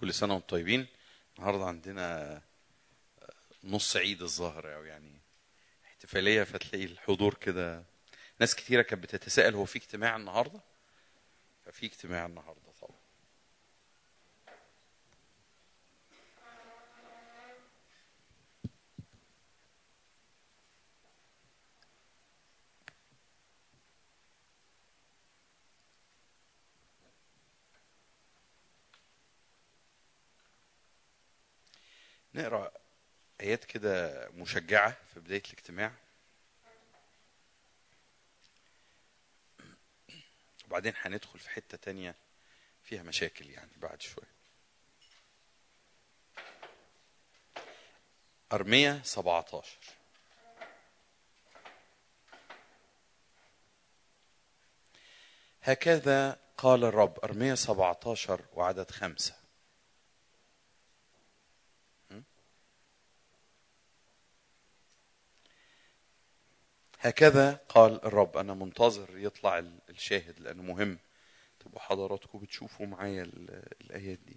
كل سنة وانتم طيبين النهاردة عندنا نص عيد الظهر أو يعني احتفالية فتلاقي الحضور كده ناس كتيرة كانت بتتساءل هو في اجتماع النهاردة ففي اجتماع النهاردة طبعا نقرا ايات كده مشجعه في بدايه الاجتماع وبعدين هندخل في حته تانية فيها مشاكل يعني بعد شويه أرمية 17 هكذا قال الرب أرمية 17 وعدد خمسة هكذا قال الرب انا منتظر يطلع ال- الشاهد لانه مهم تبقوا حضراتكم بتشوفوا معايا ال- الايات دي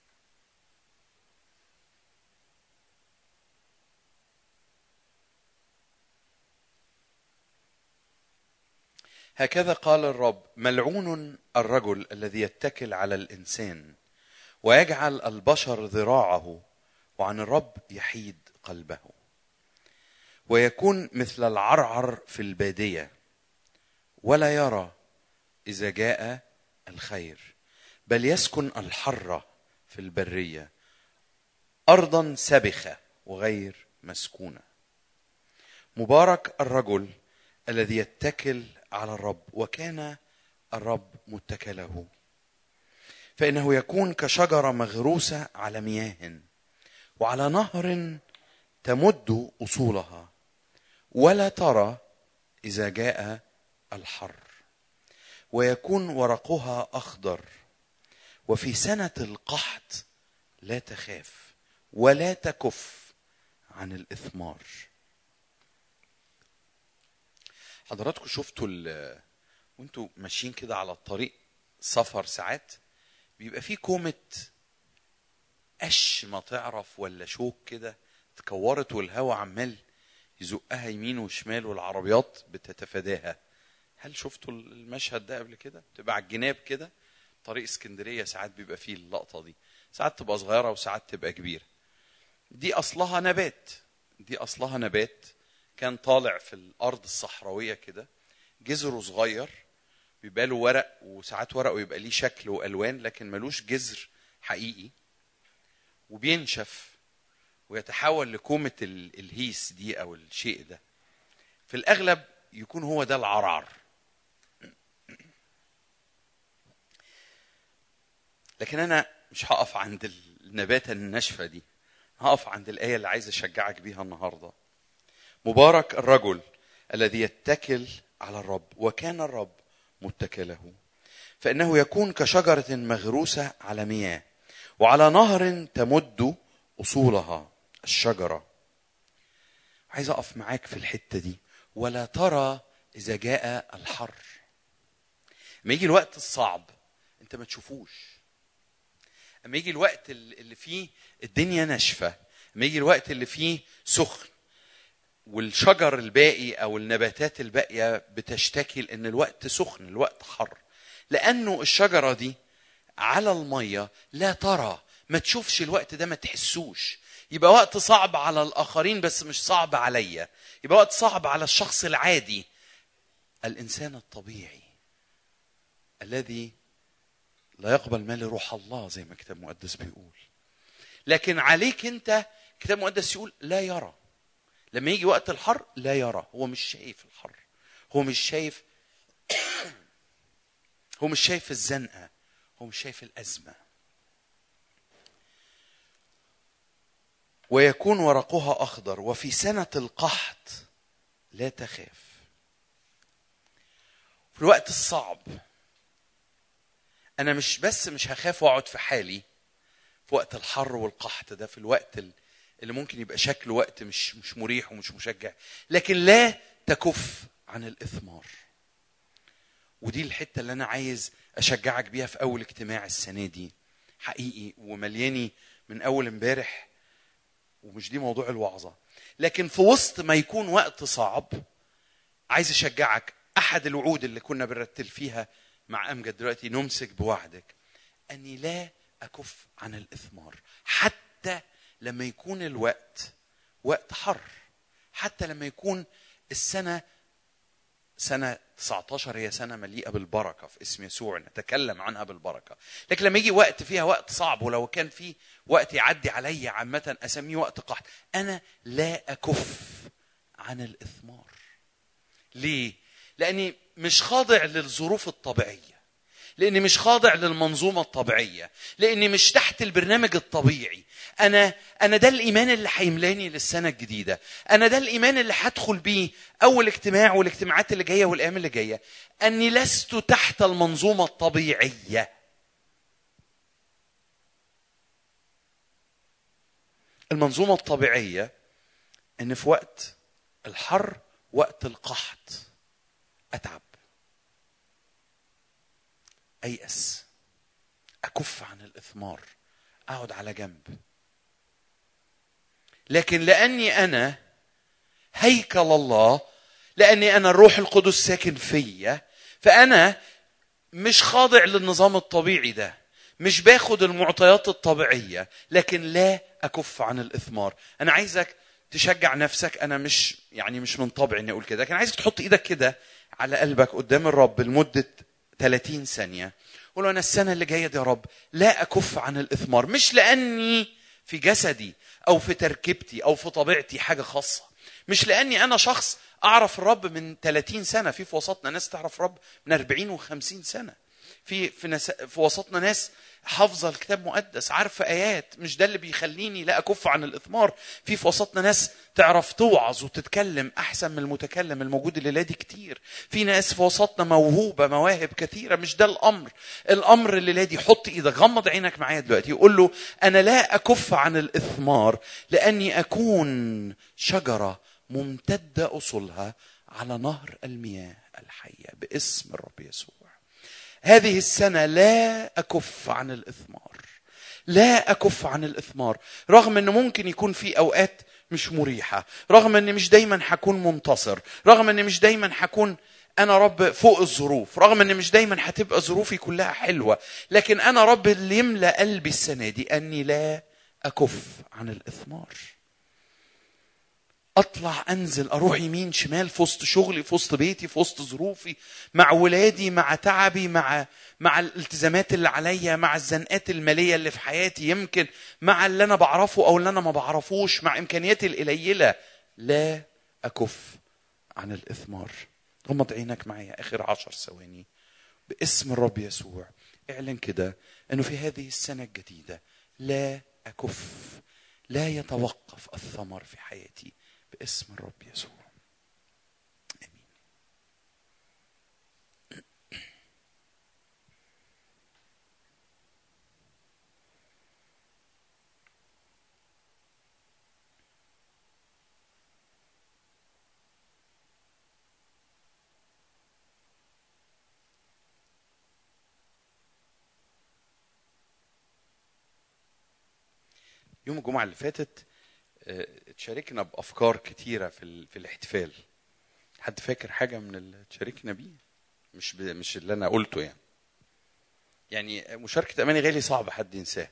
هكذا قال الرب ملعون الرجل الذي يتكل على الانسان ويجعل البشر ذراعه وعن الرب يحيد قلبه ويكون مثل العرعر في الباديه ولا يرى اذا جاء الخير بل يسكن الحره في البريه ارضا سبخه وغير مسكونه مبارك الرجل الذي يتكل على الرب وكان الرب متكله فانه يكون كشجره مغروسه على مياه وعلى نهر تمد اصولها ولا ترى اذا جاء الحر ويكون ورقها اخضر وفي سنه القحط لا تخاف ولا تكف عن الاثمار حضراتكم شفتوا ال- وانتوا ماشيين كده على الطريق سفر ساعات بيبقى فيه كومه قش ما تعرف ولا شوك كده اتكورت والهواء عمال يزقها يمين وشمال والعربيات بتتفاداها هل شفتوا المشهد ده قبل كده بتبقى على الجناب كده طريق اسكندريه ساعات بيبقى فيه اللقطه دي ساعات تبقى صغيره وساعات تبقى كبيره دي اصلها نبات دي اصلها نبات كان طالع في الارض الصحراويه كده جذره صغير بيبقى له ورق وساعات ورقه يبقى ليه شكل والوان لكن ملوش جذر حقيقي وبينشف ويتحول لكومة ال- الهيس دي أو الشيء ده في الأغلب يكون هو ده العرعر لكن أنا مش هقف عند النباتة الناشفة دي هقف عند الآية اللي عايز أشجعك بيها النهاردة مبارك الرجل الذي يتكل على الرب وكان الرب متكله فإنه يكون كشجرة مغروسة على مياه وعلى نهر تمد أصولها الشجرة عايز أقف معاك في الحتة دي ولا ترى إذا جاء الحر لما يجي الوقت الصعب أنت ما تشوفوش لما يجي الوقت اللي فيه الدنيا ناشفة لما يجي الوقت اللي فيه سخن والشجر الباقي او النباتات الباقيه بتشتكي لان الوقت سخن الوقت حر لانه الشجره دي على الميه لا ترى ما تشوفش الوقت ده ما تحسوش يبقى وقت صعب على الاخرين بس مش صعب عليا يبقى وقت صعب على الشخص العادي الانسان الطبيعي الذي لا يقبل ما لروح الله زي ما الكتاب المقدس بيقول لكن عليك انت الكتاب المقدس يقول لا يرى لما يجي وقت الحر لا يرى هو مش شايف الحر هو مش شايف هو مش شايف الزنقه هو مش شايف الازمه ويكون ورقها اخضر وفي سنه القحط لا تخاف في الوقت الصعب انا مش بس مش هخاف واقعد في حالي في وقت الحر والقحط ده في الوقت اللي ممكن يبقى شكله وقت مش مش مريح ومش مشجع لكن لا تكف عن الاثمار ودي الحته اللي انا عايز اشجعك بيها في اول اجتماع السنه دي حقيقي وملياني من اول امبارح ومش دي موضوع الوعظه لكن في وسط ما يكون وقت صعب عايز اشجعك احد الوعود اللي كنا بنرتل فيها مع امجد دلوقتي نمسك بوعدك اني لا اكف عن الاثمار حتى لما يكون الوقت وقت حر حتى لما يكون السنه سنة 19 هي سنة مليئة بالبركة في اسم يسوع نتكلم عنها بالبركة لكن لما يجي وقت فيها وقت صعب ولو كان في وقت يعدي علي عامة أسميه وقت قحط أنا لا أكف عن الإثمار ليه؟ لأني مش خاضع للظروف الطبيعية لاني مش خاضع للمنظومه الطبيعيه لاني مش تحت البرنامج الطبيعي انا انا ده الايمان اللي هيملاني للسنه الجديده انا ده الايمان اللي هدخل بيه اول اجتماع والاجتماعات اللي جايه والايام اللي جايه اني لست تحت المنظومه الطبيعيه المنظومه الطبيعيه ان في وقت الحر وقت القحط اتعب ايأس اكف عن الاثمار اقعد على جنب لكن لاني انا هيكل الله لاني انا الروح القدس ساكن فيا فانا مش خاضع للنظام الطبيعي ده مش باخد المعطيات الطبيعيه لكن لا اكف عن الاثمار انا عايزك تشجع نفسك انا مش يعني مش من طبعي اني اقول كده لكن عايزك تحط ايدك كده على قلبك قدام الرب لمده 30 ثانية قول له أنا السنة اللي جاية دي يا رب لا أكف عن الإثمار مش لأني في جسدي أو في تركيبتي أو في طبيعتي حاجة خاصة مش لأني أنا شخص أعرف الرب من 30 سنة في في وسطنا ناس تعرف رب من 40 و50 سنة في في, ناس في وسطنا ناس حافظه الكتاب مقدس عارفه ايات مش ده اللي بيخليني لا اكف عن الاثمار في في وسطنا ناس تعرف توعظ وتتكلم احسن من المتكلم الموجود الليله دي كتير في ناس في وسطنا موهوبه مواهب كثيره مش ده الامر الامر الليله دي حط ايدك غمض عينك معايا دلوقتي يقول له انا لا اكف عن الاثمار لاني اكون شجره ممتده اصولها على نهر المياه الحيه باسم الرب يسوع هذه السنه لا اكف عن الاثمار لا اكف عن الاثمار رغم انه ممكن يكون في اوقات مش مريحه رغم اني مش دايما هكون منتصر رغم اني مش دايما هكون انا رب فوق الظروف رغم ان مش دايما هتبقى ظروفي كلها حلوه لكن انا رب اللي يملا قلبي السنه دي اني لا اكف عن الاثمار اطلع انزل اروح يمين شمال في وسط شغلي في وسط بيتي في وسط ظروفي مع ولادي مع تعبي مع مع الالتزامات اللي عليا مع الزنقات الماليه اللي في حياتي يمكن مع اللي انا بعرفه او اللي انا ما بعرفوش مع امكانياتي القليله لا اكف عن الاثمار غمض عينك معايا اخر عشر ثواني باسم الرب يسوع اعلن كده انه في هذه السنه الجديده لا اكف لا يتوقف الثمر في حياتي باسم الرب يسوع امين يوم الجمعه اللي فاتت تشاركنا بافكار كتيره في ال... في الاحتفال حد فاكر حاجه من اللي تشاركنا بيه مش ب... مش اللي انا قلته يعني يعني مشاركه اماني غالي صعب حد ينساه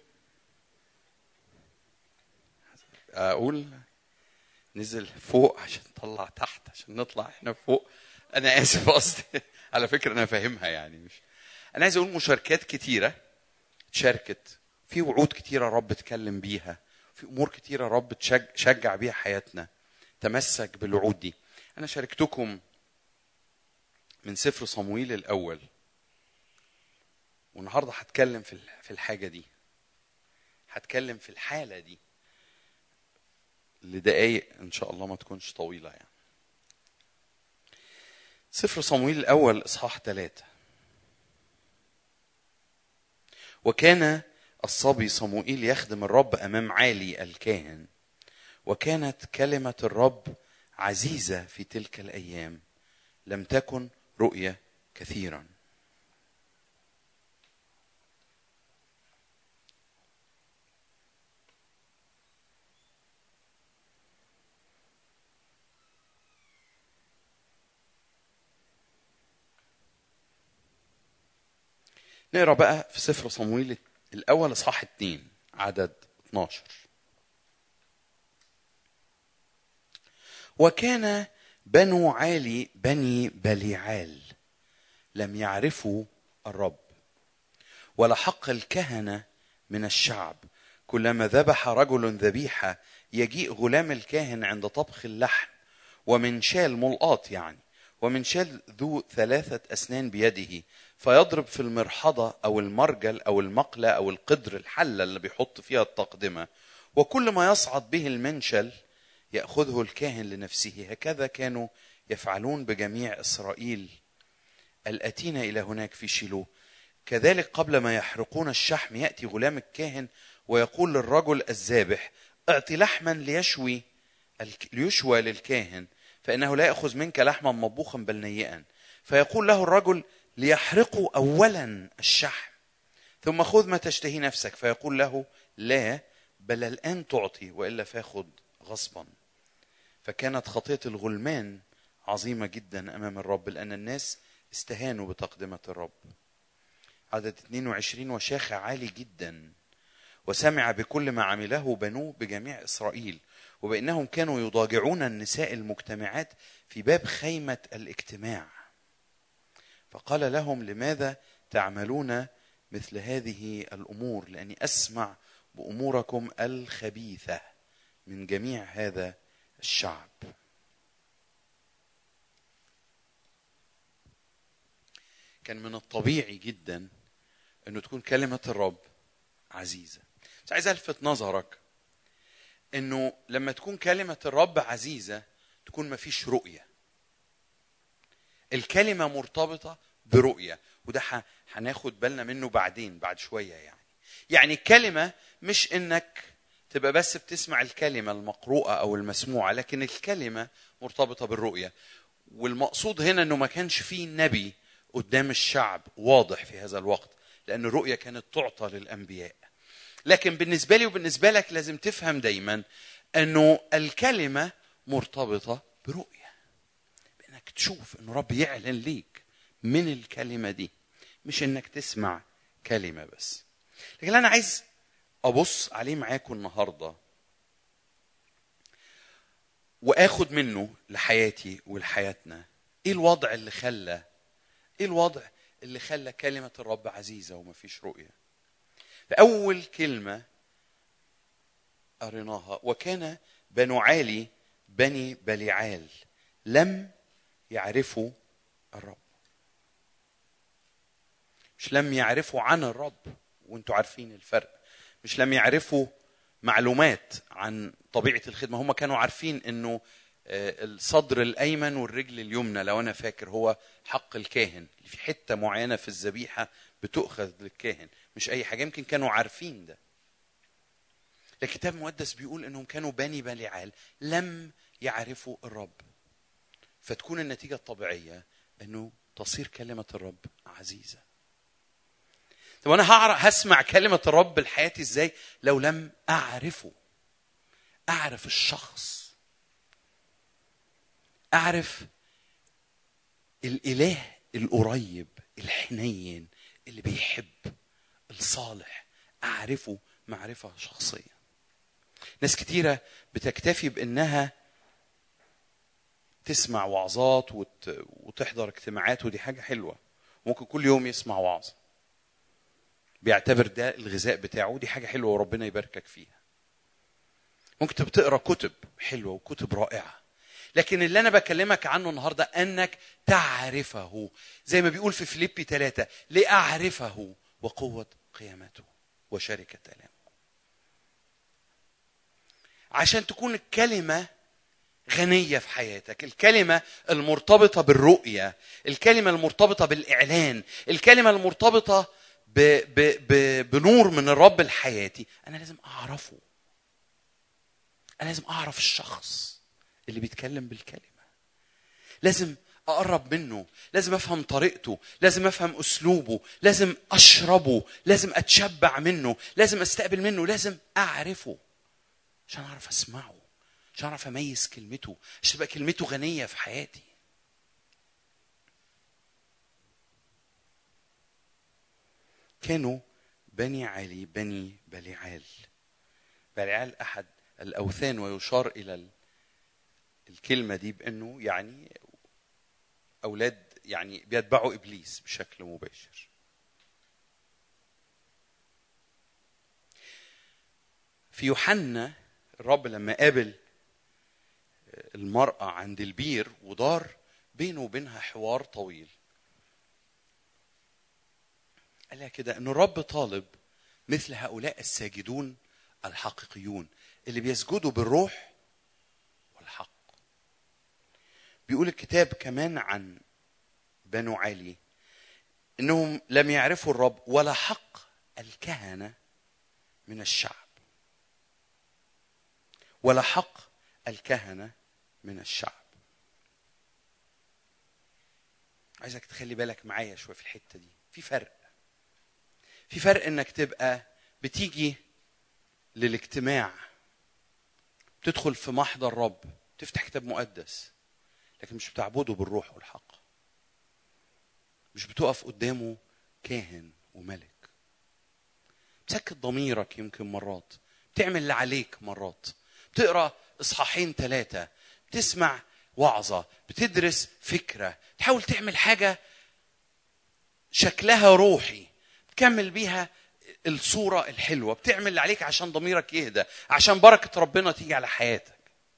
اقول نزل فوق عشان نطلع تحت عشان نطلع احنا فوق انا اسف قصدي على فكره انا فاهمها يعني مش انا عايز اقول مشاركات كتيره اتشاركت في وعود كتيره رب اتكلم بيها في امور كتيره رب تشجع بيها حياتنا تمسك بالوعود دي انا شاركتكم من سفر صمويل الاول والنهارده هتكلم في في الحاجه دي هتكلم في الحاله دي لدقايق ان شاء الله ما تكونش طويله يعني سفر صمويل الاول اصحاح ثلاثة وكان الصبي صموئيل يخدم الرب امام عالي الكاهن وكانت كلمه الرب عزيزه في تلك الايام لم تكن رؤيه كثيرا نقرا بقى في سفر صمويل الاول اصحاح 2 عدد 12 وكان بنو عالي بني بليعال لم يعرفوا الرب ولحق الكهنه من الشعب كلما ذبح رجل ذبيحه يجيء غلام الكاهن عند طبخ اللحم ومن شال ملقاط يعني ومن شال ذو ثلاثة أسنان بيده فيضرب في المرحضة أو المرجل أو المقلة أو القدر الحلة اللي بيحط فيها التقدمة وكل ما يصعد به المنشل يأخذه الكاهن لنفسه هكذا كانوا يفعلون بجميع إسرائيل الأتين إلى هناك في شيلوه كذلك قبل ما يحرقون الشحم يأتي غلام الكاهن ويقول للرجل الذابح اعطي لحما ليشوي ليشوى للكاهن فإنه لا يأخذ منك لحما مطبوخا بل نيئا فيقول له الرجل ليحرقوا أولا الشحم ثم خذ ما تشتهي نفسك فيقول له لا بل الآن تعطي وإلا فاخذ غصبا فكانت خطية الغلمان عظيمة جدا أمام الرب لأن الناس استهانوا بتقدمة الرب عدد 22 وشاخ عالي جدا وسمع بكل ما عمله بنوه بجميع إسرائيل وبأنهم كانوا يضاجعون النساء المجتمعات في باب خيمة الاجتماع فقال لهم لماذا تعملون مثل هذه الأمور لأني أسمع بأموركم الخبيثة من جميع هذا الشعب كان من الطبيعي جدا انه تكون كلمه الرب عزيزه بس عايز الفت نظرك انه لما تكون كلمه الرب عزيزه تكون ما فيش رؤيه الكلمه مرتبطه برؤيه وده ح- هناخد بالنا منه بعدين بعد شويه يعني يعني الكلمه مش انك تبقى بس بتسمع الكلمه المقروءه او المسموعه لكن الكلمه مرتبطه بالرؤيه والمقصود هنا انه ما كانش فيه نبي قدام الشعب واضح في هذا الوقت لان الرؤيه كانت تعطى للانبياء لكن بالنسبه لي وبالنسبه لك لازم تفهم دايما انه الكلمه مرتبطه برؤيه بانك تشوف انه رب يعلن ليك من الكلمه دي مش انك تسمع كلمه بس لكن اللي انا عايز ابص عليه معاكم النهارده واخد منه لحياتي ولحياتنا ايه الوضع اللي خلى ايه الوضع اللي خلى كلمه الرب عزيزه ومفيش رؤيه فاول كلمه قريناها وكان بنو عالي بني بليعال لم يعرفوا الرب مش لم يعرفوا عن الرب وانتوا عارفين الفرق مش لم يعرفوا معلومات عن طبيعه الخدمه هم كانوا عارفين انه آه، الصدر الايمن والرجل اليمنى لو انا فاكر هو حق الكاهن في حته معينه في الذبيحه بتؤخذ للكاهن مش اي حاجه يمكن كانوا عارفين ده لكن الكتاب المقدس بيقول انهم كانوا بني بليعال لم يعرفوا الرب فتكون النتيجه الطبيعيه انه تصير كلمه الرب عزيزه طب انا هعرف هسمع كلمه الرب لحياتي ازاي لو لم اعرفه اعرف الشخص اعرف الاله القريب الحنين اللي بيحب الصالح اعرفه معرفه شخصيه ناس كتيره بتكتفي بانها تسمع وعظات وت... وتحضر اجتماعات ودي حاجه حلوه ممكن كل يوم يسمع وعظه بيعتبر ده الغذاء بتاعه دي حاجه حلوه وربنا يباركك فيها ممكن تبقى تقرا كتب حلوه وكتب رائعه لكن اللي انا بكلمك عنه النهارده انك تعرفه زي ما بيقول في فيليبي ثلاثة لاعرفه وقوه قيامته وشركه الامه عشان تكون الكلمه غنيه في حياتك الكلمه المرتبطه بالرؤيه الكلمه المرتبطه بالاعلان الكلمه المرتبطه ب ب ب بنور من الرب لحياتي انا لازم اعرفه انا لازم اعرف الشخص اللي بيتكلم بالكلمه لازم اقرب منه لازم افهم طريقته لازم افهم اسلوبه لازم اشربه لازم اتشبع منه لازم استقبل منه لازم اعرفه عشان اعرف اسمعه عشان اعرف اميز كلمته عشان تبقى كلمته غنيه في حياتي كانوا بني علي بني بليعال بليعال احد الاوثان ويشار الى ال- الكلمه دي بانه يعني اولاد يعني بيتبعوا ابليس بشكل مباشر في يوحنا الرب لما قابل المرأة عند البير ودار بينه وبينها حوار طويل قال لها كده ان الرب طالب مثل هؤلاء الساجدون الحقيقيون اللي بيسجدوا بالروح والحق بيقول الكتاب كمان عن بنو علي انهم لم يعرفوا الرب ولا حق الكهنه من الشعب ولا حق الكهنه من الشعب عايزك تخلي بالك معايا شويه في الحته دي في فرق في فرق انك تبقى بتيجي للاجتماع تدخل في محضر رب تفتح كتاب مقدس لكن مش بتعبده بالروح والحق مش بتقف قدامه كاهن وملك بتسكت ضميرك يمكن مرات بتعمل اللي عليك مرات بتقرا اصحاحين ثلاثه بتسمع وعظه بتدرس فكره تحاول تعمل حاجه شكلها روحي بتكمل بيها الصوره الحلوه بتعمل اللي عليك عشان ضميرك يهدى عشان بركه ربنا تيجي على حياتك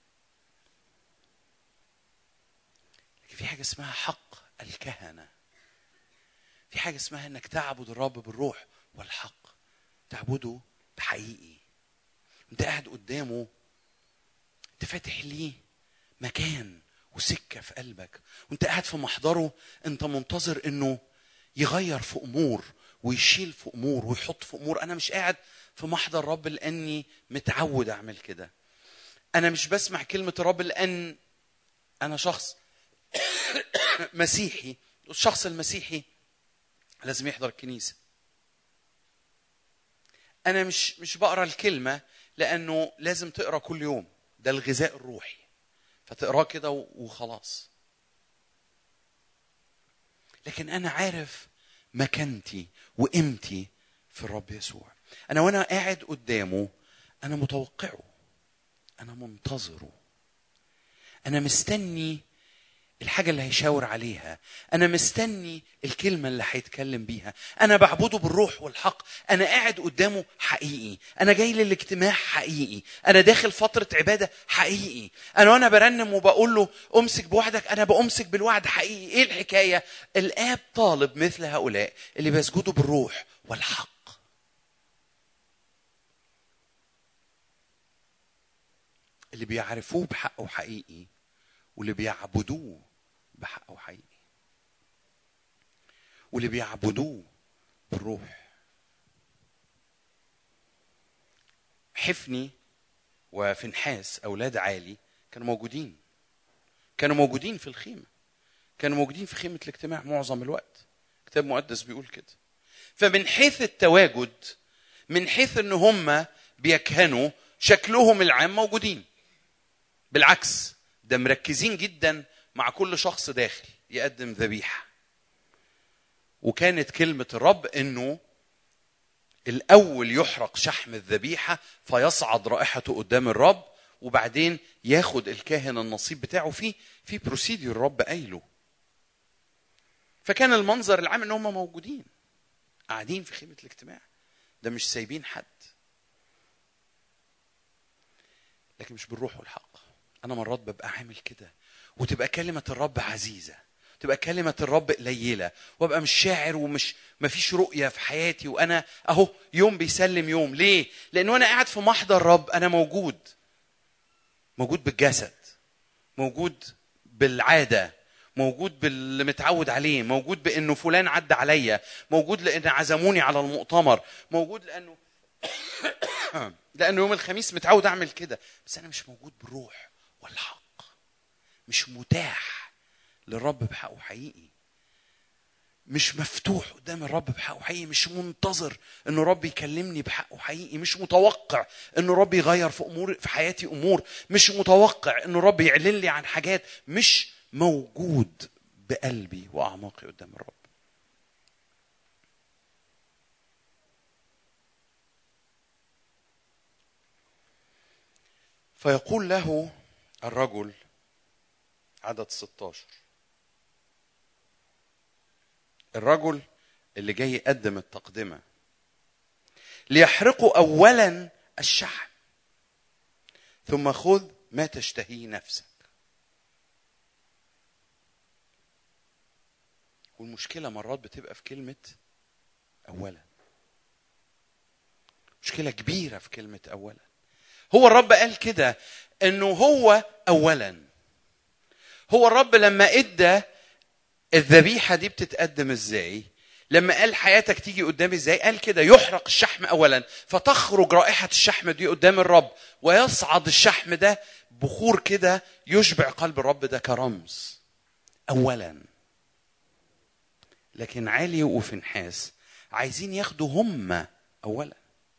لكن في حاجه اسمها حق الكهنه في حاجه اسمها انك تعبد الرب بالروح والحق تعبده بحقيقي انت قاعد قدامه انت فاتح ليه مكان وسكه في قلبك وانت قاعد في محضره انت منتظر انه يغير في امور ويشيل في امور ويحط في امور انا مش قاعد في محضر رب لاني متعود اعمل كده انا مش بسمع كلمه الرب لان انا شخص مسيحي الشخص المسيحي لازم يحضر الكنيسه انا مش مش بقرا الكلمه لانه لازم تقرا كل يوم ده الغذاء الروحي فتقراه كده وخلاص لكن انا عارف مكانتي وقيمتي في الرب يسوع انا وانا قاعد قدامه انا متوقعه انا منتظره انا مستني الحاجة اللي هيشاور عليها أنا مستني الكلمة اللي هيتكلم بيها أنا بعبده بالروح والحق أنا قاعد قدامه حقيقي أنا جاي للاجتماع حقيقي أنا داخل فترة عبادة حقيقي أنا وأنا برنم وبقول له أمسك بوعدك أنا بأمسك بالوعد حقيقي إيه الحكاية الآب طالب مثل هؤلاء اللي بيسجدوا بالروح والحق اللي بيعرفوه بحقه حقيقي واللي بيعبدوه بحقه حقيقي واللي بيعبدوه بالروح حفني وفنحاس اولاد عالي كانوا موجودين كانوا موجودين في الخيمه كانوا موجودين في خيمه الاجتماع معظم الوقت كتاب مقدس بيقول كده فمن حيث التواجد من حيث ان هم بيكهنوا شكلهم العام موجودين بالعكس ده مركزين جدا مع كل شخص داخل يقدم ذبيحه وكانت كلمه الرب انه الاول يحرق شحم الذبيحه فيصعد رائحته قدام الرب وبعدين ياخد الكاهن النصيب بتاعه فيه في بروسيديور الرب قايله فكان المنظر العام ان هم موجودين قاعدين في خيمه الاجتماع ده مش سايبين حد لكن مش بالروح والحق انا مرات ببقى عامل كده وتبقى كلمه الرب عزيزه تبقى كلمة الرب قليلة وابقى مش شاعر ومش مفيش رؤية في حياتي وانا اهو يوم بيسلم يوم ليه؟ لان وانا قاعد في محضر الرب انا موجود موجود بالجسد موجود بالعادة موجود باللي متعود عليه موجود بانه فلان عدى عليا موجود لان عزموني على المؤتمر موجود لانه لانه يوم الخميس متعود اعمل كده بس انا مش موجود بالروح والحق مش متاح للرب بحقه حقيقي مش مفتوح قدام الرب بحقه حقيقي مش منتظر ان الرب يكلمني بحقه حقيقي مش متوقع ان الرب يغير في امور في حياتي امور مش متوقع ان الرب يعلن لي عن حاجات مش موجود بقلبي واعماقي قدام الرب فيقول له الرجل عدد 16 الرجل اللي جاي يقدم التقدمة ليحرقوا أولا الشحم ثم خذ ما تشتهيه نفسك والمشكلة مرات بتبقى في كلمة أولا مشكلة كبيرة في كلمة أولا هو الرب قال كده انه هو اولا هو الرب لما ادى الذبيحه دي بتتقدم ازاي لما قال حياتك تيجي قدامي ازاي قال كده يحرق الشحم اولا فتخرج رائحه الشحم دي قدام الرب ويصعد الشحم ده بخور كده يشبع قلب الرب ده كرمز اولا لكن علي وفنحاس عايزين ياخدوا هم اولا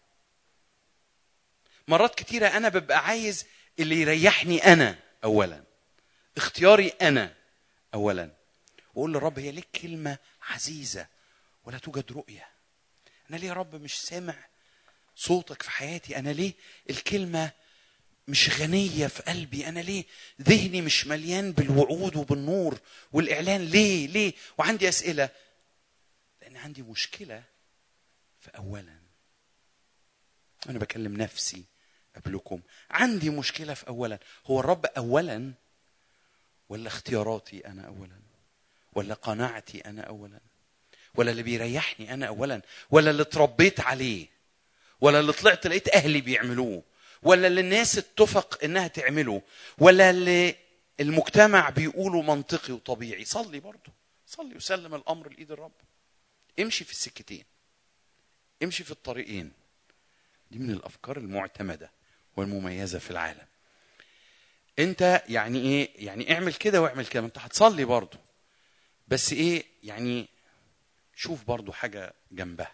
مرات كتيرة أنا ببقى عايز اللي يريحني أنا أولا اختياري أنا أولا وأقول للرب هي ليك كلمة عزيزة ولا توجد رؤية أنا ليه يا رب مش سامع صوتك في حياتي أنا ليه الكلمة مش غنية في قلبي أنا ليه ذهني مش مليان بالوعود وبالنور والإعلان ليه ليه وعندي أسئلة لأن عندي مشكلة في أولا أنا بكلم نفسي قبلكم عندي مشكلة في أولا هو الرب أولا ولا اختياراتي أنا أولا ولا قناعتي أنا أولا ولا اللي بيريحني أنا أولا ولا اللي اتربيت عليه ولا اللي طلعت لقيت أهلي بيعملوه ولا اللي الناس اتفق إنها تعمله ولا اللي المجتمع بيقوله منطقي وطبيعي صلي برضه صلي وسلم الأمر لإيد الرب امشي في السكتين امشي في الطريقين دي من الافكار المعتمده والمميزه في العالم انت يعني ايه يعني اعمل كده واعمل كده ما انت هتصلي برضه بس ايه يعني شوف برضه حاجه جنبها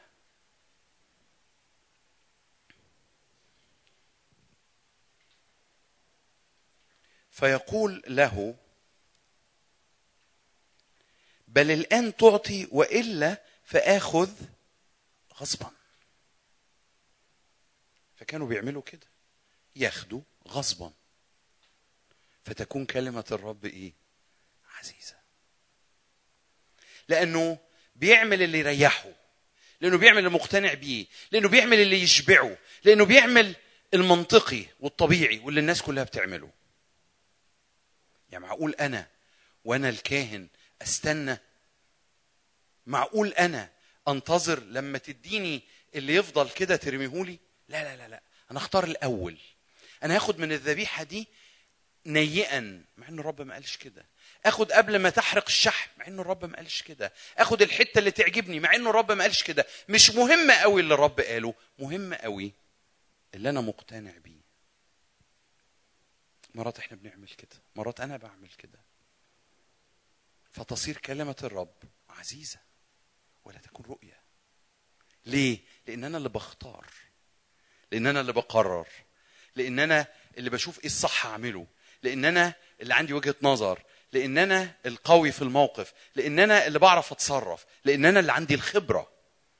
فيقول له بل الان تعطي والا فاخذ غصبا فكانوا بيعملوا كده ياخدوا غصبا فتكون كلمة الرب ايه عزيزة لأنه بيعمل اللي يريحه لأنه بيعمل المقتنع بيه لأنه بيعمل اللي يشبعه لأنه بيعمل المنطقي والطبيعي واللي الناس كلها بتعمله يعني معقول أنا وأنا الكاهن أستنى معقول أنا أنتظر لما تديني اللي يفضل كده ترميهولي لا لا لا لا انا اختار الاول انا هاخد من الذبيحه دي نيئا مع ان الرب ما قالش كده اخد قبل ما تحرق الشحم مع انه الرب ما قالش كده اخد الحته اللي تعجبني مع انه الرب ما قالش كده مش مهم قوي اللي الرب قاله مهم قوي اللي انا مقتنع بيه مرات احنا بنعمل كده مرات انا بعمل كده فتصير كلمه الرب عزيزه ولا تكون رؤيه ليه لان انا اللي بختار لان انا اللي بقرر لان انا اللي بشوف ايه الصح اعمله لان انا اللي عندي وجهه نظر لان انا القوي في الموقف لان انا اللي بعرف اتصرف لان انا اللي عندي الخبره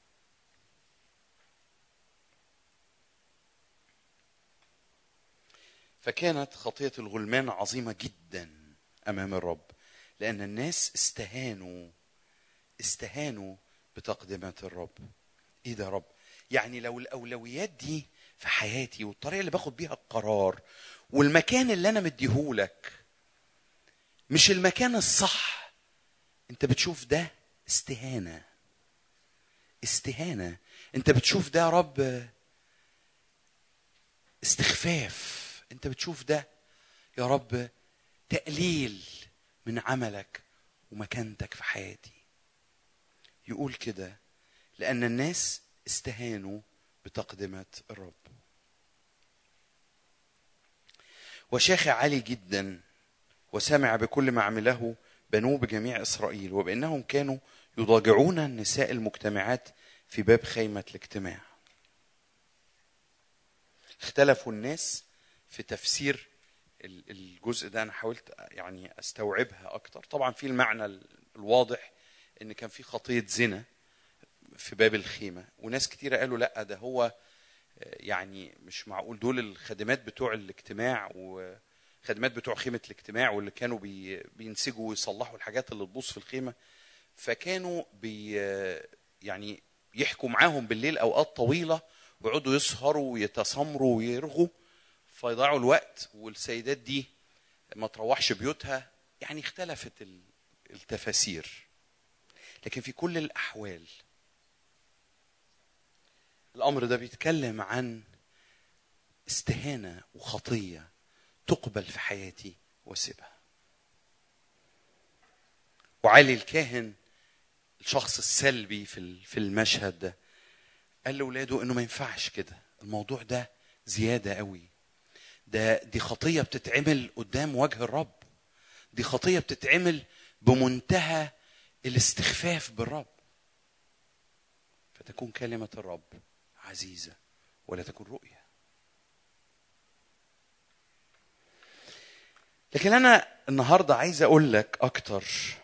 فكانت خطيه الغلمان عظيمه جدا امام الرب لان الناس استهانوا استهانوا بتقدمات الرب ايه ده يا رب يعني لو الاولويات دي في حياتي والطريقه اللي باخد بيها القرار والمكان اللي انا مديهولك مش المكان الصح انت بتشوف ده استهانه استهانه انت بتشوف ده يا رب استخفاف انت بتشوف ده يا رب تقليل من عملك ومكانتك في حياتي يقول كده لان الناس استهانوا بتقدمة الرب وشاخ علي جدا وسمع بكل ما عمله بنوه بجميع إسرائيل وبأنهم كانوا يضاجعون النساء المجتمعات في باب خيمة الاجتماع اختلفوا الناس في تفسير الجزء ده أنا حاولت يعني أستوعبها أكتر طبعا في المعنى الواضح إن كان في خطية زنا في باب الخيمة وناس كتيرة قالوا لا ده هو يعني مش معقول دول الخدمات بتوع الاجتماع وخدمات بتوع خيمه الاجتماع واللي كانوا بي بينسجوا ويصلحوا الحاجات اللي تبوظ في الخيمه فكانوا بي يعني يحكوا معاهم بالليل اوقات طويله ويقعدوا يسهروا ويتسامروا ويرغوا فيضيعوا الوقت والسيدات دي ما تروحش بيوتها يعني اختلفت ال- التفاسير لكن في كل الاحوال الامر ده بيتكلم عن استهانه وخطيه تقبل في حياتي واسيبها وعلي الكاهن الشخص السلبي في ال- في المشهد ده قال لاولاده انه ما ينفعش كده الموضوع ده زياده قوي ده دي خطيه بتتعمل قدام وجه الرب دي خطيه بتتعمل بمنتهى الاستخفاف بالرب فتكون كلمه الرب عزيزه ولا تكون رؤيه لكن انا النهارده عايز اقول لك اكتر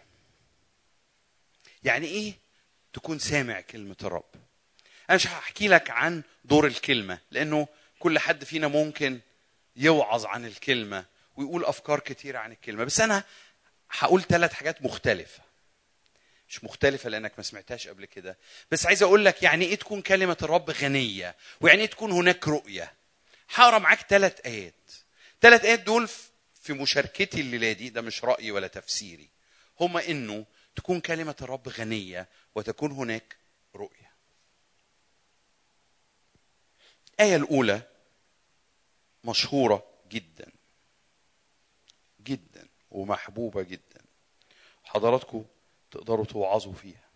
يعني ايه تكون سامع كلمه الرب انا مش هحكي لك عن دور الكلمه لانه كل حد فينا ممكن يوعظ عن الكلمه ويقول افكار كتيره عن الكلمه بس انا هقول ثلاث حاجات مختلفه مش مختلفة لأنك ما سمعتهاش قبل كده بس عايز أقول لك يعني إيه تكون كلمة الرب غنية ويعني إيه تكون هناك رؤية هقرا معاك ثلاث آيات ثلاث آيات دول في مشاركتي الليلة دي ده مش رأيي ولا تفسيري هما إنه تكون كلمة الرب غنية وتكون هناك رؤية الآية الأولى مشهورة جدا جدا ومحبوبة جدا حضراتكم تقدروا توعظوا فيها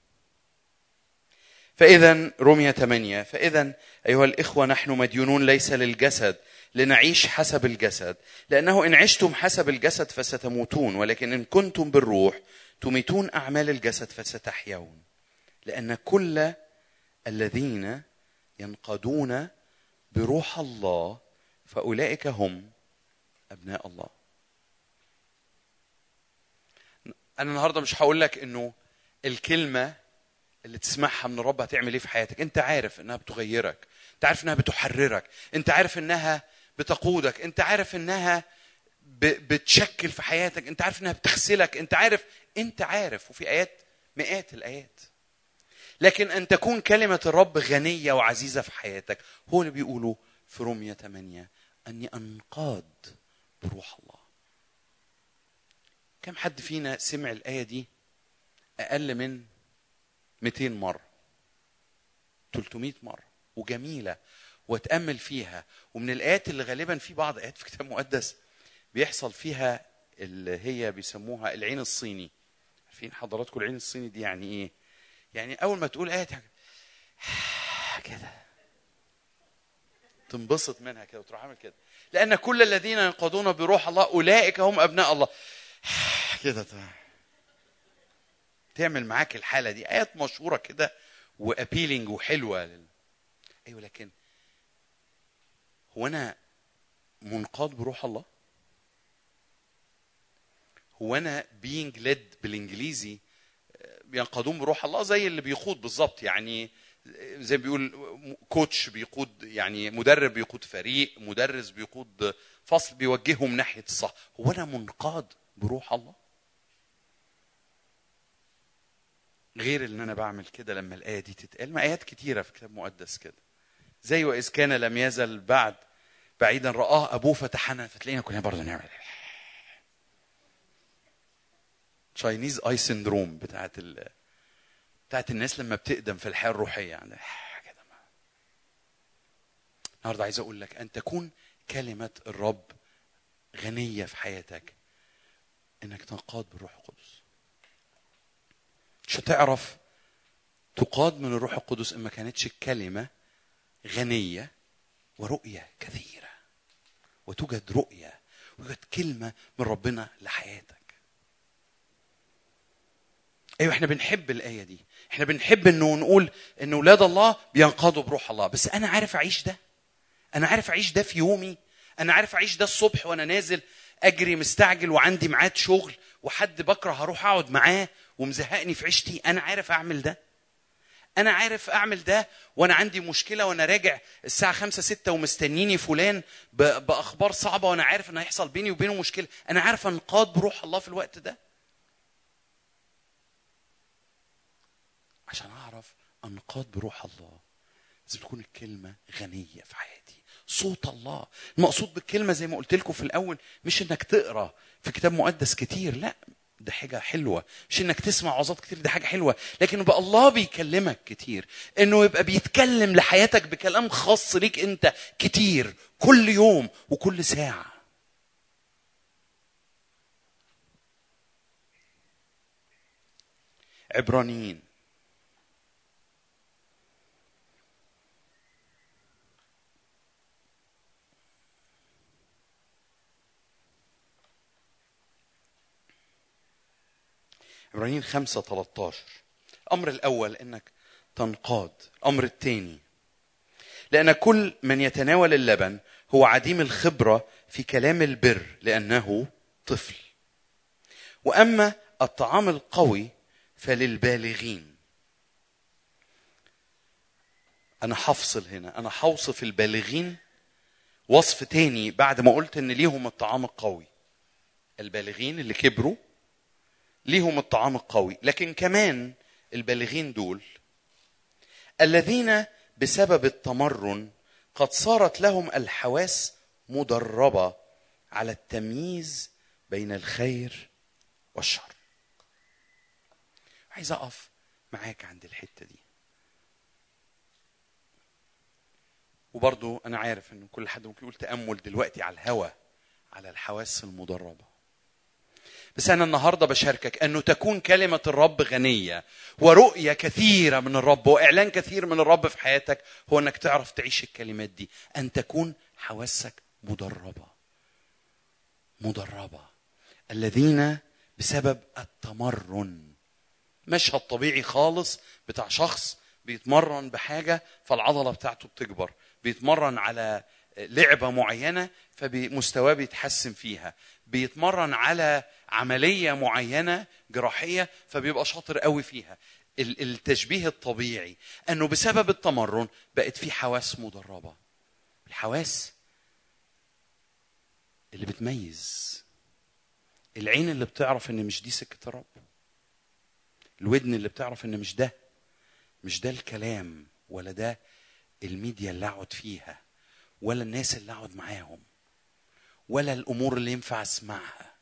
فإذا رمية 8 فإذا أيها الإخوة نحن مديونون ليس للجسد لنعيش حسب الجسد لأنه إن عشتم حسب الجسد فستموتون ولكن إن كنتم بالروح تميتون أعمال الجسد فستحيون لأن كل الذين ينقضون بروح الله فأولئك هم أبناء الله انا النهارده مش هقول لك انه الكلمه اللي تسمعها من الرب هتعمل ايه في حياتك انت عارف انها بتغيرك انت عارف انها بتحررك انت عارف انها بتقودك انت عارف انها ب... بتشكل في حياتك انت عارف انها بتغسلك انت عارف انت عارف وفي ايات مئات الايات لكن ان تكون كلمه الرب غنيه وعزيزه في حياتك هو اللي بيقوله في رومية 8 اني انقاد بروح الله كم حد فينا سمع الآية دي أقل من 200 مرة 300 مرة وجميلة واتأمل فيها ومن الآيات اللي غالبا في بعض آيات في كتاب مقدس بيحصل فيها اللي هي بيسموها العين الصيني عارفين حضراتكم العين الصيني دي يعني ايه يعني اول ما تقول آية تحك- كده تنبسط منها كده وتروح عامل كده لأن كل الذين ينقضون بروح الله أولئك هم أبناء الله كده تمام. تعمل معاك الحاله دي ايات مشهوره كده وابيلينج وحلوه لل... ايوه لكن هو انا منقاد بروح الله هو انا being led بالانجليزي آه، بينقادون بروح الله زي اللي بيقود بالظبط يعني زي ما بيقول كوتش بيقود يعني مدرب بيقود فريق مدرس بيقود فصل بيوجههم ناحيه الصح هو انا منقاد بروح الله غير ان انا بعمل كده لما الايه دي تتقال ما ايات كتيره في كتاب مقدس كده زي واذ كان لم يزل بعد بعيدا رآه ابوه فتحنن فتلاقينا كلنا برضه نعمل تشاينيز اي سندروم بتاعت ال... بتاعت الناس لما بتقدم في الحياه الروحيه يعني كده ما. النهارده عايز اقول لك ان تكون كلمه الرب غنيه في حياتك انك تنقاد بالروح القدس مش هتعرف تقاد من الروح القدس ان ما كانتش الكلمه غنيه ورؤيه كثيره وتوجد رؤيه ويوجد كلمه من ربنا لحياتك ايوه احنا بنحب الايه دي احنا بنحب انه نقول ان اولاد الله بينقادوا بروح الله بس انا عارف اعيش ده انا عارف اعيش ده في يومي انا عارف اعيش ده الصبح وانا نازل اجري مستعجل وعندي ميعاد شغل وحد بكره هروح اقعد معاه ومزهقني في عيشتي انا عارف اعمل ده انا عارف اعمل ده وانا عندي مشكله وانا راجع الساعه خمسة ستة ومستنيني فلان ب- باخبار صعبه وانا عارف ان هيحصل بيني وبينه مشكله انا عارف انقاد بروح الله في الوقت ده عشان اعرف انقاد بروح الله لازم تكون الكلمه غنيه في حياتي صوت الله المقصود بالكلمه زي ما قلت لكم في الاول مش انك تقرا في كتاب مقدس كتير لا ده حاجه حلوه مش انك تسمع وعظات كتير ده حاجه حلوه لكن يبقى الله بيكلمك كتير انه يبقى بيتكلم لحياتك بكلام خاص ليك انت كتير كل يوم وكل ساعه عبرانيين عبرانيين 5 13 الأمر الأول إنك تنقاد الأمر الثاني لأن كل من يتناول اللبن هو عديم الخبرة في كلام البر لأنه طفل وأما الطعام القوي فللبالغين أنا هفصل هنا أنا هوصف البالغين وصف تاني بعد ما قلت إن ليهم الطعام القوي البالغين اللي كبروا ليهم الطعام القوي لكن كمان البالغين دول الذين بسبب التمرن قد صارت لهم الحواس مدربه على التمييز بين الخير والشر عايز اقف معاك عند الحته دي وبرضو انا عارف ان كل حد ممكن يقول تامل دلوقتي على الهوى على الحواس المدربه بس أنا النهاردة بشاركك أنه تكون كلمة الرب غنية ورؤية كثيرة من الرب وإعلان كثير من الرب في حياتك هو أنك تعرف تعيش الكلمات دي أن تكون حواسك مدربة مدربة الذين بسبب التمرن مشهد طبيعي خالص بتاع شخص بيتمرن بحاجة فالعضلة بتاعته بتكبر بيتمرن على لعبة معينة فمستواه بيتحسن فيها بيتمرن على عملية معينة جراحية فبيبقى شاطر قوي فيها ال- التشبيه الطبيعي انه بسبب التمرن بقت في حواس مدربة الحواس اللي بتميز العين اللي بتعرف ان مش دي سكة الرب الودن اللي بتعرف ان مش ده مش ده الكلام ولا ده الميديا اللي اقعد فيها ولا الناس اللي اقعد معاهم ولا الامور اللي ينفع اسمعها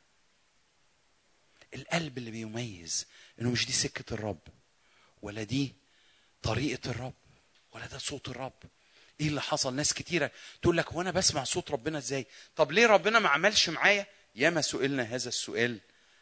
القلب اللي بيميز انه مش دي سكه الرب ولا دي طريقه الرب ولا ده صوت الرب ايه اللي حصل ناس كتيره تقول لك وانا بسمع صوت ربنا ازاي طب ليه ربنا ما عملش معايا ياما سئلنا هذا السؤال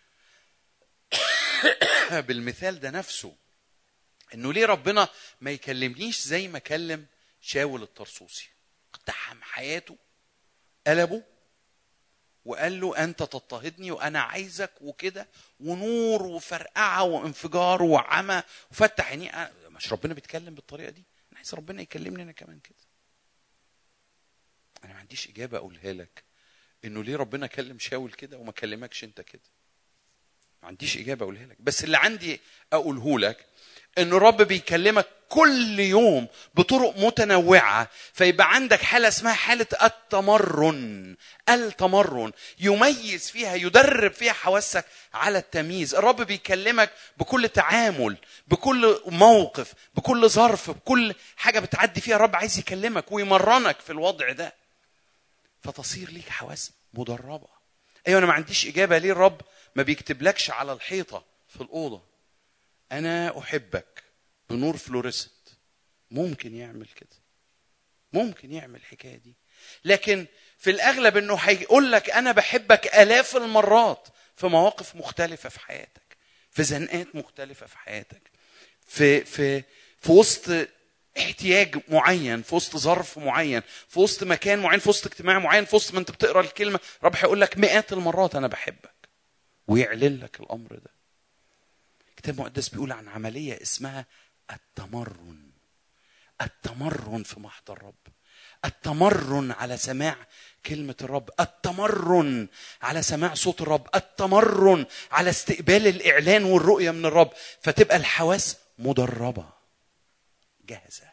بالمثال ده نفسه انه ليه ربنا ما يكلمنيش زي ما كلم شاول الطرسوسي اقتحم حياته قلبه وقال له انت تضطهدني وانا عايزك وكده ونور وفرقعه وانفجار وعمى وفتح عينيه مش ربنا بيتكلم بالطريقه دي انا عايز ربنا يكلمني انا كمان كده انا ما عنديش اجابه اقولها لك انه ليه ربنا كلم شاول كده وما كلمكش انت كده ما عنديش اجابه اقولها لك بس اللي عندي اقوله لك ان الرب بيكلمك كل يوم بطرق متنوعه فيبقى عندك حاله اسمها حاله التمرن التمرن يميز فيها يدرب فيها حواسك على التمييز الرب بيكلمك بكل تعامل بكل موقف بكل ظرف بكل حاجه بتعدي فيها الرب عايز يكلمك ويمرنك في الوضع ده فتصير ليك حواس مدربه ايوه انا ما عنديش اجابه ليه الرب ما بيكتبلكش على الحيطه في الاوضه انا احبك بنور فلوريسنت ممكن يعمل كده ممكن يعمل الحكايه دي لكن في الاغلب انه هيقول لك انا بحبك الاف المرات في مواقف مختلفه في حياتك في زنقات مختلفه في حياتك في في في وسط احتياج معين في وسط ظرف معين في وسط مكان معين في وسط اجتماع معين في وسط ما انت بتقرا الكلمه رب هيقول لك مئات المرات انا بحبك ويعلن لك الامر ده الكتاب المقدس بيقول عن عمليه اسمها التمرن التمرن في محضر الرب التمرن على سماع كلمة الرب التمرن على سماع صوت الرب التمرن على استقبال الإعلان والرؤية من الرب فتبقى الحواس مدربة جاهزة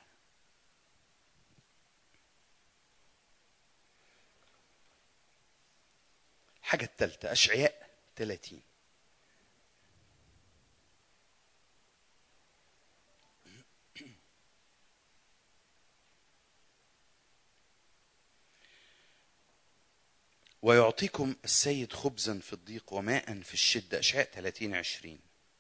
الحاجة الثالثة أشعياء 30 ويعطيكم السيد خبزا في الضيق وماء في الشدة أشعاء 30 20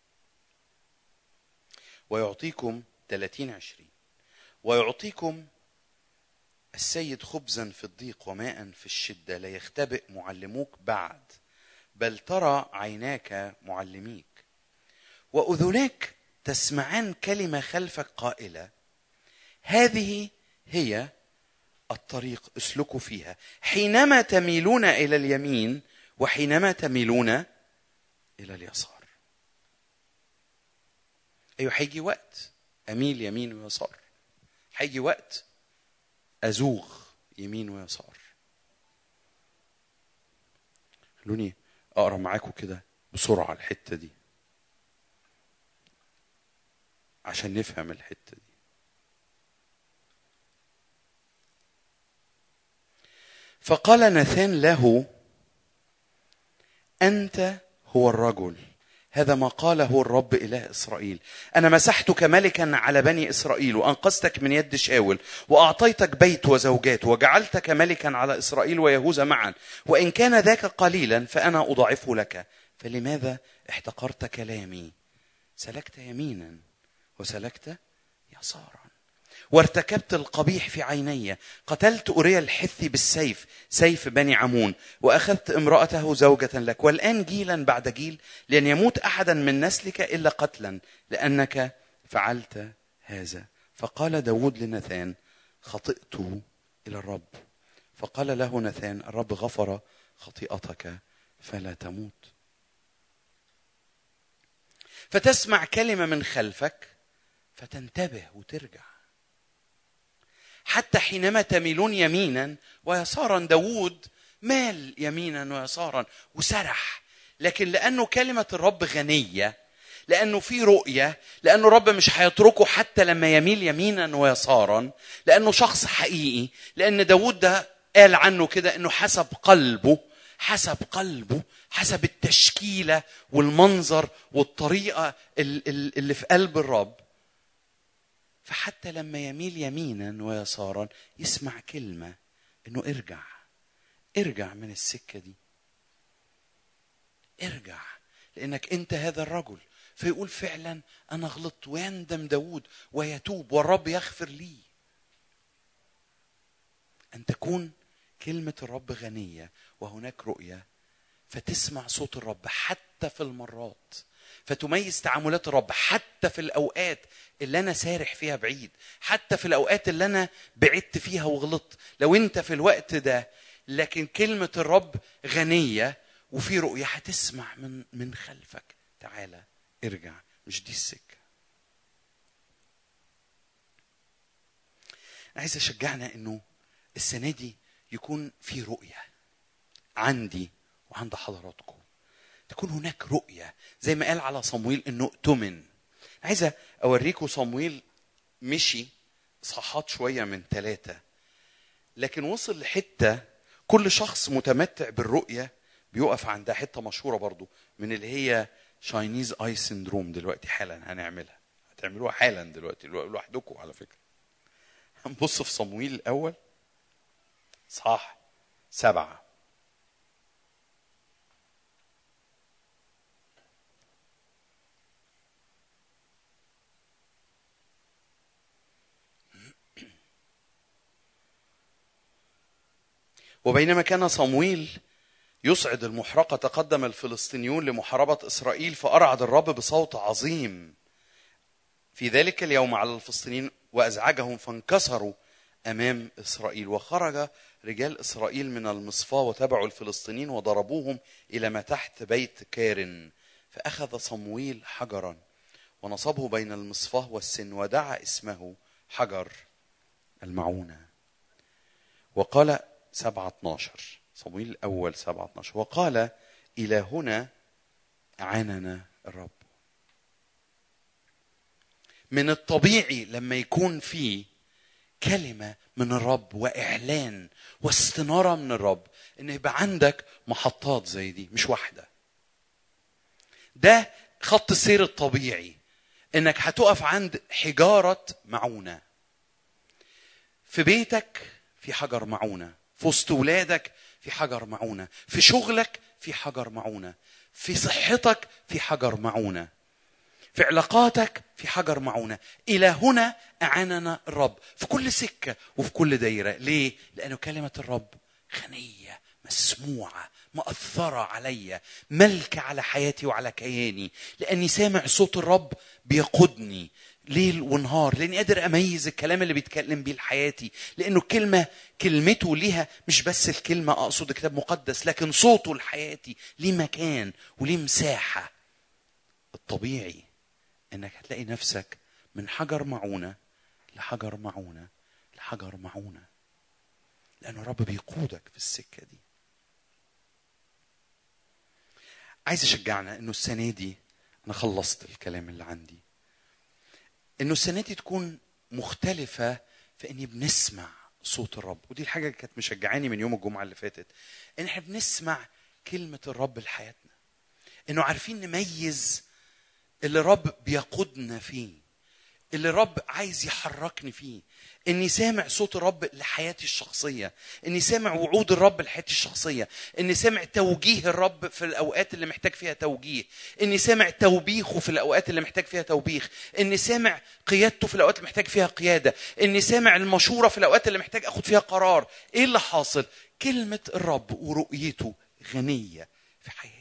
ويعطيكم 30 20 ويعطيكم السيد خبزا في الضيق وماء في الشدة لا يختبئ معلموك بعد بل ترى عيناك معلميك وأذناك تسمعان كلمة خلفك قائلة هذه هي الطريق اسلكوا فيها حينما تميلون إلى اليمين وحينما تميلون إلى اليسار أيوة هيجي وقت أميل يمين ويسار هيجي وقت أزوغ يمين ويسار خلوني أقرأ معاكم كده بسرعة الحتة دي عشان نفهم الحتة دي فقال ناثان له أنت هو الرجل هذا ما قاله الرب إله إسرائيل أنا مسحتك ملكا على بني إسرائيل وأنقذتك من يد شاول وأعطيتك بيت وزوجات وجعلتك ملكا على إسرائيل ويهوذا معا وإن كان ذاك قليلا فأنا أضاعفه لك فلماذا احتقرت كلامي سلكت يمينا وسلكت يسارا وارتكبت القبيح في عيني قتلت أوريا الحثي بالسيف سيف بني عمون وأخذت امرأته زوجة لك والآن جيلا بعد جيل لن يموت أحدا من نسلك إلا قتلا لأنك فعلت هذا فقال داود لنثان خطئت إلى الرب فقال له نثان الرب غفر خطيئتك فلا تموت فتسمع كلمة من خلفك فتنتبه وترجع حتى حينما تميلون يمينا ويسارا داود مال يمينا ويسارا وسرح لكن لأنه كلمة الرب غنية لأنه في رؤية لأنه الرب مش هيتركه حتى لما يميل يمينا ويسارا لأنه شخص حقيقي لأن داود ده قال عنه كده أنه حسب قلبه حسب قلبه حسب التشكيلة والمنظر والطريقة اللي في قلب الرب فحتى لما يميل يمينا ويسارا يسمع كلمة انه ارجع ارجع من السكة دي ارجع لانك انت هذا الرجل فيقول فعلا انا غلطت ويندم داود ويتوب والرب يغفر لي ان تكون كلمة الرب غنية وهناك رؤية فتسمع صوت الرب حتى في المرات فتميز تعاملات الرب حتى في الاوقات اللي انا سارح فيها بعيد حتى في الاوقات اللي انا بعدت فيها وغلطت لو انت في الوقت ده لكن كلمه الرب غنيه وفي رؤيه هتسمع من من خلفك تعالى ارجع مش دي السكه عايز اشجعنا انه السنه دي يكون في رؤيه عندي وعند حضراتكم تكون هناك رؤية زي ما قال على صمويل انه اؤتمن عايز اوريكم صمويل مشي صحات شوية من ثلاثة لكن وصل لحتة كل شخص متمتع بالرؤية بيقف عندها حتة مشهورة برضو من اللي هي شاينيز اي سندروم دلوقتي حالا هنعملها هتعملوها حالا دلوقتي لوحدكم على فكرة هنبص في صمويل الأول صح سبعة وبينما كان صمويل يصعد المحرقة تقدم الفلسطينيون لمحاربة إسرائيل فأرعد الرب بصوت عظيم في ذلك اليوم على الفلسطينيين وأزعجهم فانكسروا أمام إسرائيل وخرج رجال إسرائيل من المصفاة وتبعوا الفلسطينيين وضربوهم إلى ما تحت بيت كارن فأخذ صمويل حجرا ونصبه بين المصفاة والسن ودعا اسمه حجر المعونة وقال سبعة 12 صمويل الأول سبعة 12 وقال إلى هنا أعاننا الرب من الطبيعي لما يكون في كلمة من الرب وإعلان واستنارة من الرب إن يبقى عندك محطات زي دي مش واحدة ده خط السير الطبيعي إنك هتقف عند حجارة معونة في بيتك في حجر معونة في وسط ولادك في حجر معونة في شغلك في حجر معونة في صحتك في حجر معونة في علاقاتك في حجر معونة إلى هنا أعاننا الرب في كل سكة وفي كل دايرة ليه؟ لأنه كلمة الرب غنية مسموعة مأثرة عليا ملكة على حياتي وعلى كياني لأني سامع صوت الرب بيقودني ليل ونهار لاني قادر اميز الكلام اللي بيتكلم بيه لحياتي لانه الكلمه كلمته ليها مش بس الكلمه اقصد كتاب مقدس لكن صوته لحياتي ليه مكان وليه مساحه الطبيعي انك هتلاقي نفسك من حجر معونه لحجر معونه لحجر معونه لانه الرب بيقودك في السكه دي عايز اشجعنا انه السنه دي انا خلصت الكلام اللي عندي انه السنه دي تكون مختلفه في اني بنسمع صوت الرب ودي الحاجه اللي كانت مشجعاني من يوم الجمعه اللي فاتت ان احنا بنسمع كلمه الرب لحياتنا انه عارفين نميز اللي الرب بيقودنا فيه اللي الرب عايز يحركني فيه اني سامع صوت الرب لحياتي الشخصيه اني سامع وعود الرب لحياتي الشخصيه اني سامع توجيه الرب في الاوقات اللي محتاج فيها توجيه اني سامع توبيخه في الاوقات اللي محتاج فيها توبيخ اني سامع قيادته في الاوقات اللي محتاج فيها قياده اني سامع المشوره في الاوقات اللي محتاج اخد فيها قرار ايه اللي حاصل كلمه الرب ورؤيته غنيه في حياتي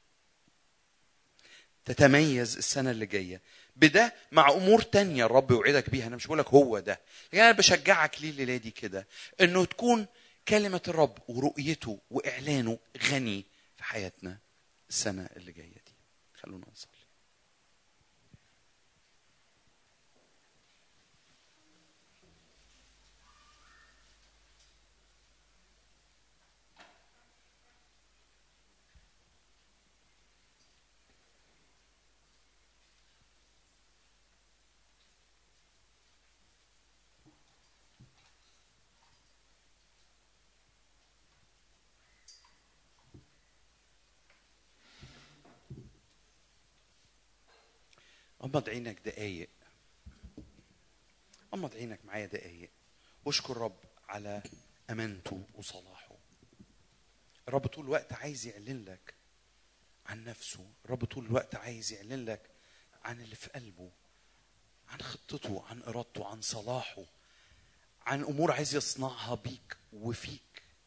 تتميز السنه اللي جايه بده مع امور تانية الرب يوعدك بيها انا مش بقول لك هو ده لكن انا بشجعك ليه الليله دي كده انه تكون كلمه الرب ورؤيته واعلانه غني في حياتنا السنه اللي جايه دي خلونا نصلي غمض عينك دقايق غمض عينك معايا دقايق واشكر رب على امانته وصلاحه الرب طول الوقت عايز يعلن لك عن نفسه الرب طول الوقت عايز يعلن لك عن اللي في قلبه عن خطته عن ارادته عن صلاحه عن امور عايز يصنعها بيك وفيك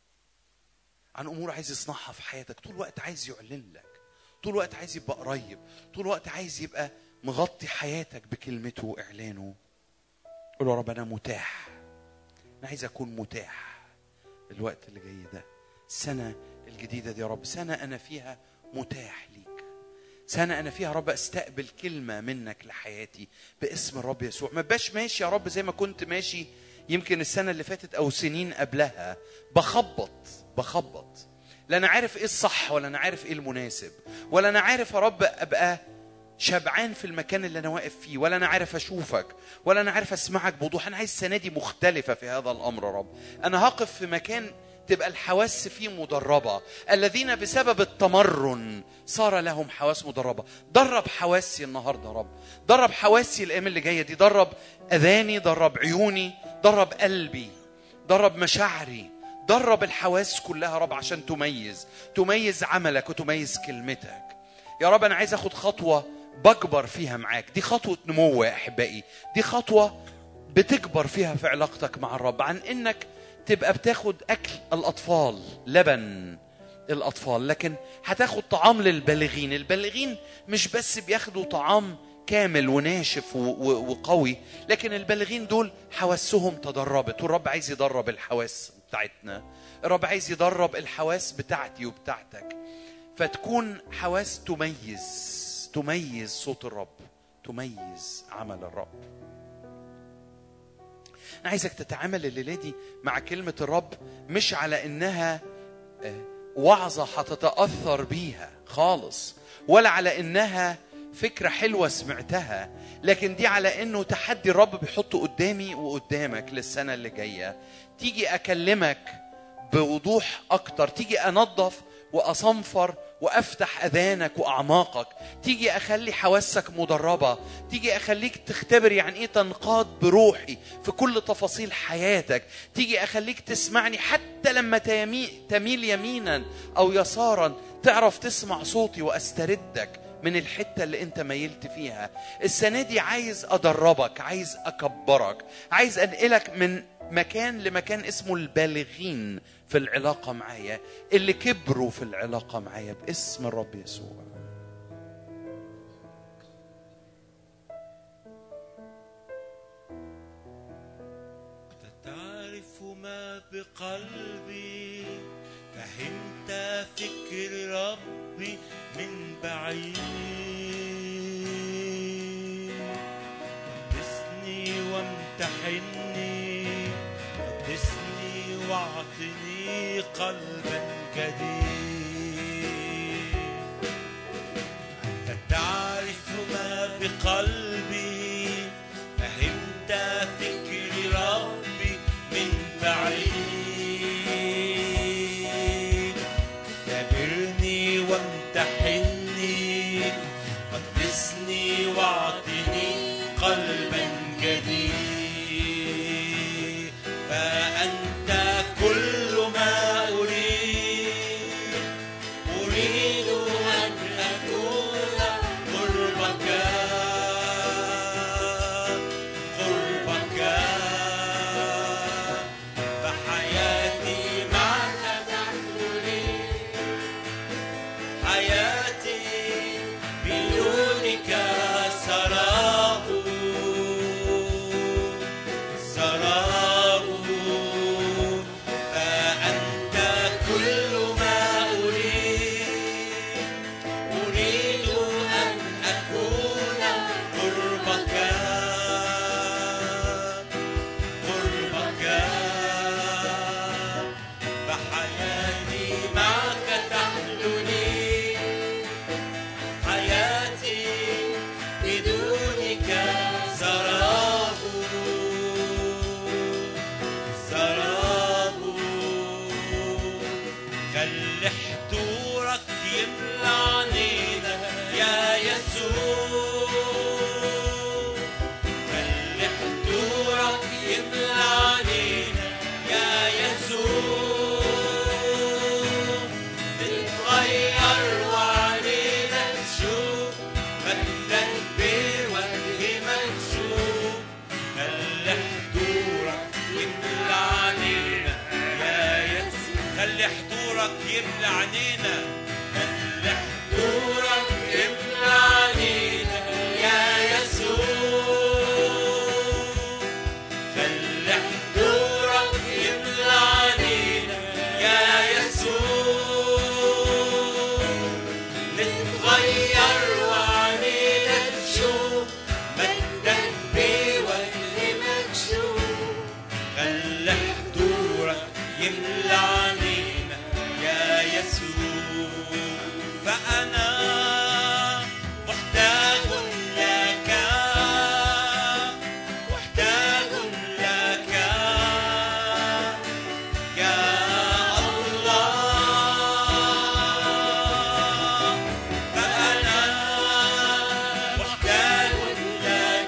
عن امور عايز يصنعها في حياتك طول الوقت عايز يعلن لك طول الوقت عايز يبقى قريب طول الوقت عايز يبقى مغطي حياتك بكلمته واعلانه قول يا رب انا متاح انا عايز اكون متاح الوقت اللي جاي ده السنه الجديده دي يا رب سنه انا فيها متاح ليك سنه انا فيها يا رب استقبل كلمه منك لحياتي باسم الرب يسوع ما بقاش ماشي يا رب زي ما كنت ماشي يمكن السنه اللي فاتت او سنين قبلها بخبط بخبط لا انا عارف ايه الصح ولا انا عارف ايه المناسب ولا انا عارف يا رب ابقى شبعان في المكان اللي انا واقف فيه ولا انا عارف اشوفك ولا انا عارف اسمعك بوضوح انا عايز السنه دي مختلفه في هذا الامر يا رب انا هقف في مكان تبقى الحواس فيه مدربة الذين بسبب التمرن صار لهم حواس مدربة درب حواسي النهاردة يا رب درب حواسي الأيام اللي جاية دي درب أذاني درب عيوني درب قلبي درب مشاعري درب الحواس كلها يا رب عشان تميز تميز عملك وتميز كلمتك يا رب أنا عايز أخد خطوة بكبر فيها معاك دي خطوة نمو يا أحبائي دي خطوة بتكبر فيها في علاقتك مع الرب عن إنك تبقى بتاخد أكل الأطفال لبن الأطفال لكن هتاخد طعام للبالغين البالغين مش بس بياخدوا طعام كامل وناشف و- و- وقوي لكن البالغين دول حواسهم تدربت والرب عايز يدرب الحواس بتاعتنا الرب عايز يدرب الحواس بتاعتي وبتاعتك فتكون حواس تميز تميز صوت الرب تميز عمل الرب انا عايزك تتعامل الليله دي مع كلمه الرب مش على انها آه، وعظه هتتاثر بيها خالص ولا على انها فكرة حلوة سمعتها لكن دي على انه تحدي الرب بيحطه قدامي وقدامك للسنة اللي جاية تيجي اكلمك بوضوح اكتر تيجي انظف واصنفر وافتح اذانك واعماقك تيجي اخلي حواسك مدربه تيجي اخليك تختبر يعني ايه تنقاد بروحي في كل تفاصيل حياتك تيجي اخليك تسمعني حتى لما تيمي- تميل يمينا او يسارا تعرف تسمع صوتي واستردك من الحته اللي انت ميلت فيها السنه دي عايز ادربك عايز اكبرك عايز انقلك من مكان لمكان اسمه البالغين في العلاقه معايا اللي كبروا في العلاقه معايا باسم الرب يسوع تعرف ما بقلبي فهمت فكر ربي من بعيد قدسني وامتحني قدسني واعطني قلبا جديد أنت تعرف ما بقلبي فهمت فكر ربي من بعيد اختبرني وامتحني قدسني واعطني قلبا جديد فأنت كل ما أريد أريد أن أكون قربك قربك فحياتي معك تحللي حياتي بدونك سراب سراب فأنت كل ما أريد أريد أن أكون قربك قربك فحياتي معك تحلني حياتي بدونك سراب سراب خلي حضورك يملى عنينا يا يسوع خلي حضورك يملى عنينا يا يسوع نتغير وعلينا نشوف مجدك بوجه مكشوف خلي حضورك يملى عنينا يا يسوع خلي حضورك يملى عنينا خلي حضورك يملى عنينا يا يسوع خلي حضورك يملى علينا يا يسوع نتغير وعنينا نشوف مجدك بوجه مكشوف خلي حضورك يملى علينا يا يسوع فأنا محتاج لك محتاج لك يا الله فأنا محتاج لك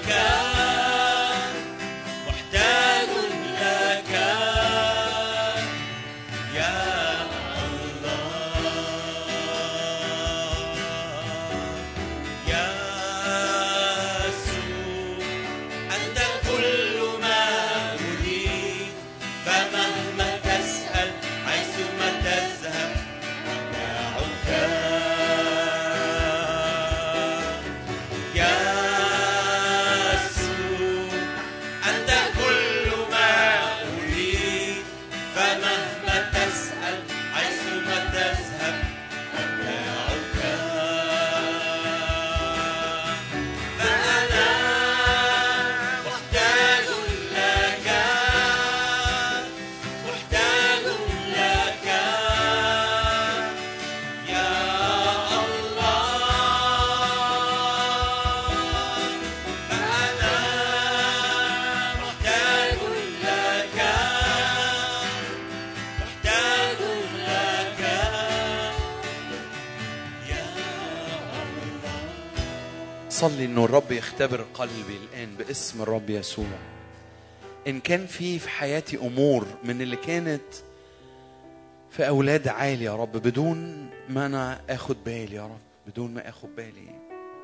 بصلي انه الرب يختبر قلبي الان باسم الرب يسوع ان كان في في حياتي امور من اللي كانت في اولاد عالي يا رب بدون ما انا اخد بالي يا رب بدون ما اخد بالي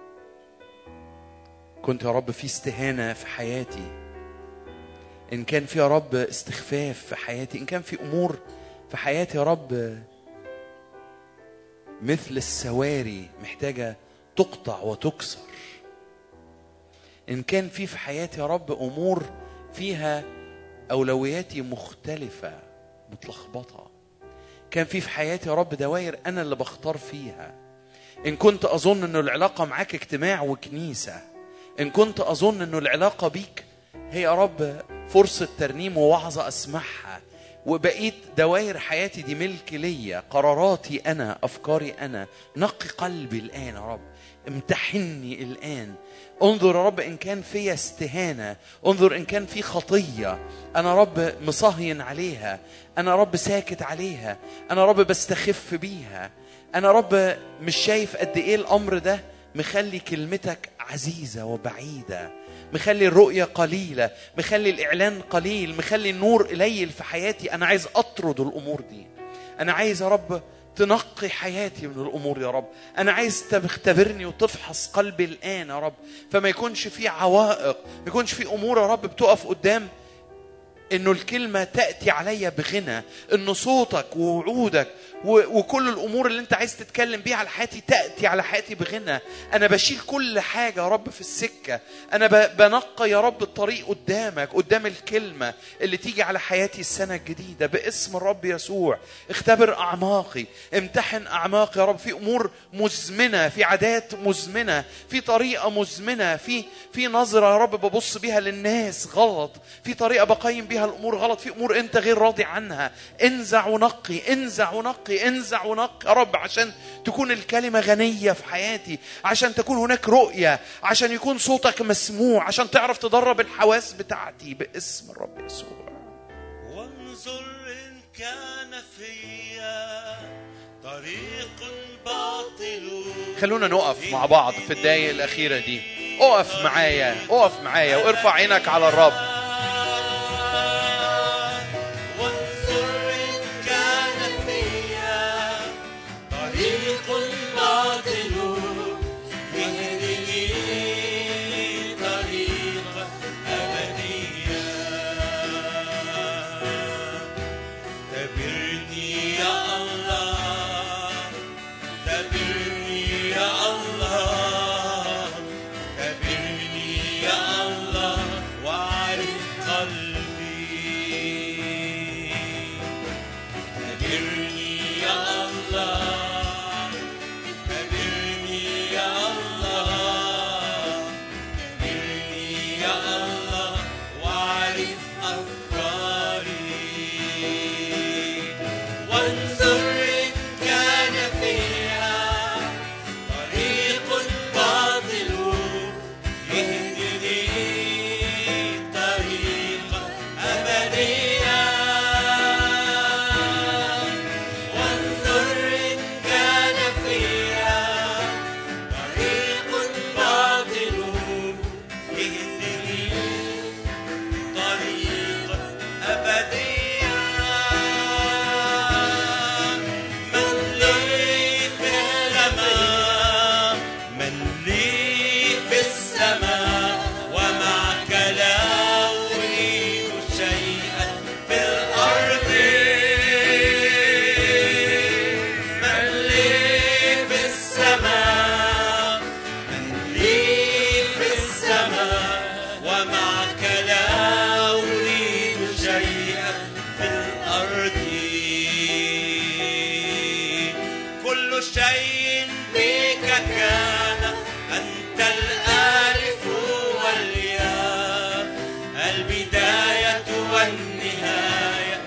كنت يا رب في استهانه في حياتي ان كان في يا رب استخفاف في حياتي ان كان في امور في حياتي يا رب مثل السواري محتاجه تقطع وتكسر ان كان في في حياتي يا رب امور فيها اولوياتي مختلفه متلخبطه كان في في حياتي يا رب دوائر انا اللي بختار فيها ان كنت اظن انه العلاقه معاك اجتماع وكنيسه ان كنت اظن انه العلاقه بيك هي يا رب فرصه ترنيم ووعظه اسمعها وبقيت دوائر حياتي دي ملك ليا قراراتي انا افكاري انا نقي قلبي الان يا رب امتحني الان انظر يا رب ان كان في استهانه انظر ان كان في خطيه انا رب مصهين عليها انا رب ساكت عليها انا رب بستخف بيها انا رب مش شايف قد ايه الامر ده مخلي كلمتك عزيزه وبعيده مخلي الرؤية قليلة مخلي الإعلان قليل مخلي النور قليل في حياتي أنا عايز أطرد الأمور دي أنا عايز يا رب تنقي حياتي من الأمور يا رب أنا عايز تختبرني وتفحص قلبي الآن يا رب فما يكونش في عوائق ما يكونش في أمور يا رب بتقف قدام انه الكلمة تأتي عليا بغنى انه صوتك ووعودك و- وكل الامور اللي انت عايز تتكلم بيها على حياتي تأتي على حياتي بغنى انا بشيل كل حاجة يا رب في السكة انا ب- بنقى يا رب الطريق قدامك قدام الكلمة اللي تيجي على حياتي السنة الجديدة باسم الرب يسوع اختبر اعماقي امتحن اعماقي يا رب في امور مزمنة في عادات مزمنة في طريقة مزمنة في في نظرة يا رب ببص بيها للناس غلط في طريقة بقيم بيها الامور غلط في امور انت غير راضي عنها انزع ونقي انزع ونقي انزع ونقي يا رب عشان تكون الكلمة غنية في حياتي عشان تكون هناك رؤية عشان يكون صوتك مسموع عشان تعرف تدرب الحواس بتاعتي باسم الرب يسوع وانظر إن كان فيا طريق باطل خلونا نقف مع بعض في الدقايق الأخيرة دي اقف معايا اقف معايا وارفع عينك على الرب وانظر إن كان فيا طريق باطل يهدني طريق أبديا تبرني يا الله تبرني يا الله تبرني يا الله واعرف قلبي تبرني يا الله تبرني يا الله تبرني يا الله واعرف أفكاري وانظر إن كان فيها طريق باطل يهدني طريق أبديا وانظر إن كان فيها طريق باطل يهدني طريق أبديا من لي في السماء من لي في السماء ومعك لا أريد شيئا في الأرض من لي في السماء من لي في السماء ومعك لا أريد شيئا في الأرض كل شيء بك كان أنت الألف والياء البداية والنهاية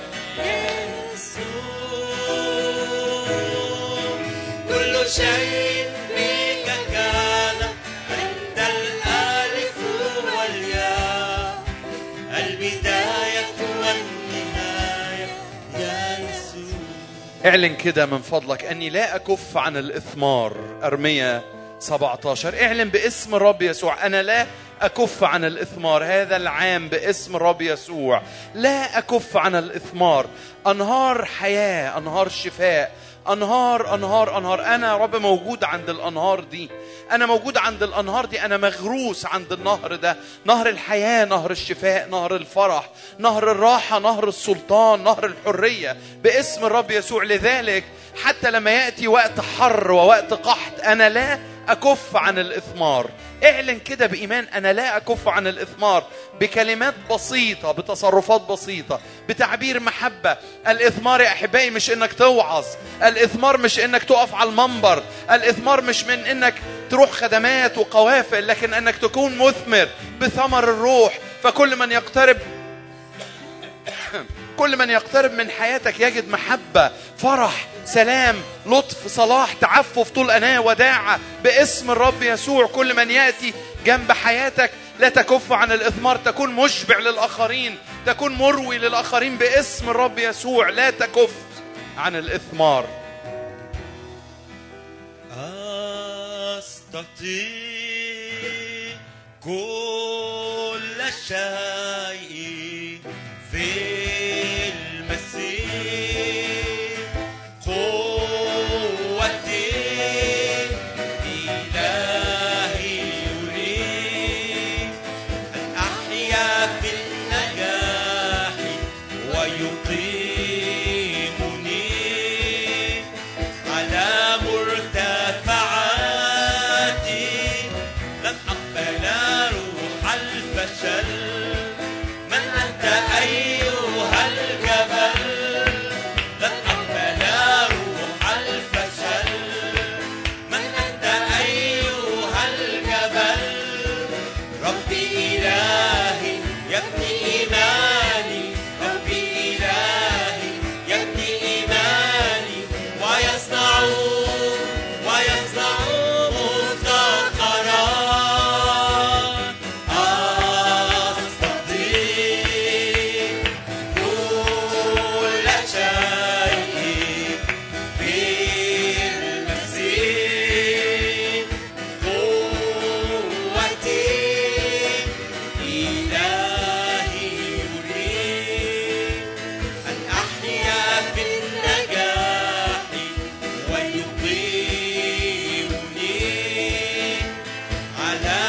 يسوع كل شيء بك كان أنت الألف والياء البداية والنهاية يا يسوع اعلن كده من فضلك اني لا اكف عن الاثمار ارميا 17 اعلن باسم الرب يسوع انا لا اكف عن الاثمار هذا العام باسم الرب يسوع لا اكف عن الاثمار انهار حياه انهار شفاء انهار انهار انهار انا يا رب موجود عند الانهار دي انا موجود عند الانهار دي انا مغروس عند النهر ده نهر الحياه نهر الشفاء نهر الفرح نهر الراحه نهر السلطان نهر الحريه باسم الرب يسوع لذلك حتى لما ياتي وقت حر ووقت قحط انا لا اكف عن الاثمار اعلن كده بايمان انا لا اكف عن الاثمار بكلمات بسيطه بتصرفات بسيطه بتعبير محبه الاثمار يا احبائي مش انك توعظ الاثمار مش انك تقف على المنبر الاثمار مش من انك تروح خدمات وقوافل لكن انك تكون مثمر بثمر الروح فكل من يقترب كل من يقترب من حياتك يجد محبة فرح سلام لطف صلاح تعفف طول أناة وداعة باسم الرب يسوع كل من يأتي جنب حياتك لا تكف عن الإثمار تكون مشبع للآخرين تكون مروي للآخرين باسم الرب يسوع لا تكف عن الإثمار أستطيع كل شيء في المسيح قوتي إلهي يريد أن أحيا في النجاح ويقيمني على مرتفعاتي لن أقبل روح الفشل من أنت أيها الجبل لن أقبل روح الفشل من أنت أيها الجبل ربي إلهي يبني إيماني ربي إلهي يبني إيماني ويصنع ويصنع مفتقرات أستطيع كل شيء في المسيح قوتي إلهي يريد أن أحيا في النجاح ويقيمني على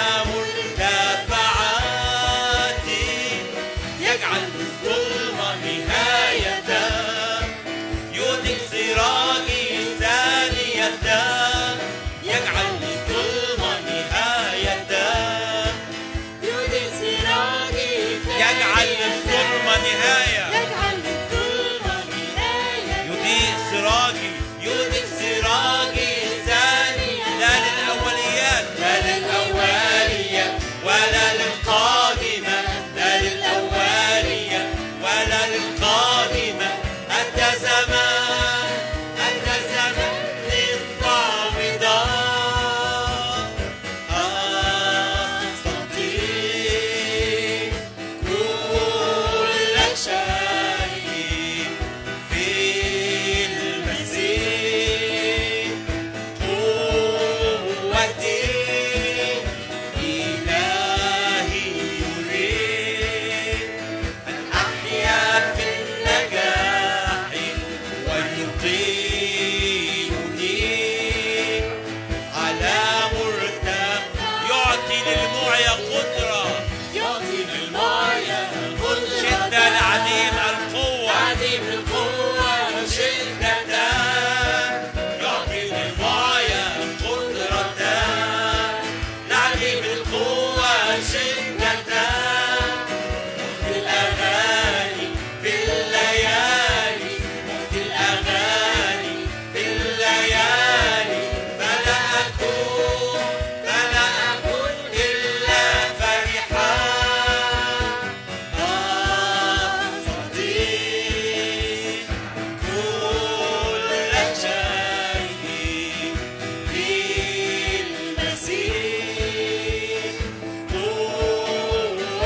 مرتفعاتي يجعل الظلم نهاية يودي سراجي ثانية يجعل الظلم نهاية يودي سراجي يجعل للظلم نهاية يجعل للظلم نهاية يضيء سراجي يضيء سراجي ثاني لا للأوليات لا للأولية ولا للقادمة لا للأولية ولا للقادمة أنت زمان أنت زمان للطاردات أستطيع كل شيء في المسيح قوتي إلهي يريد أن أحيا في النجاح ويقيمني على مرتفع يعطي للمعيا قدرة يعطي للمايا قدرة شدة العديم القوة عديم القوة شدة يعطي للغاية قدرة العديم القوة شدة في الأغاني في الليالي في الأغاني في الليالي فلا أكون فلا أكون إلا فرحا أستطيع كل شيء في المسيح قوتي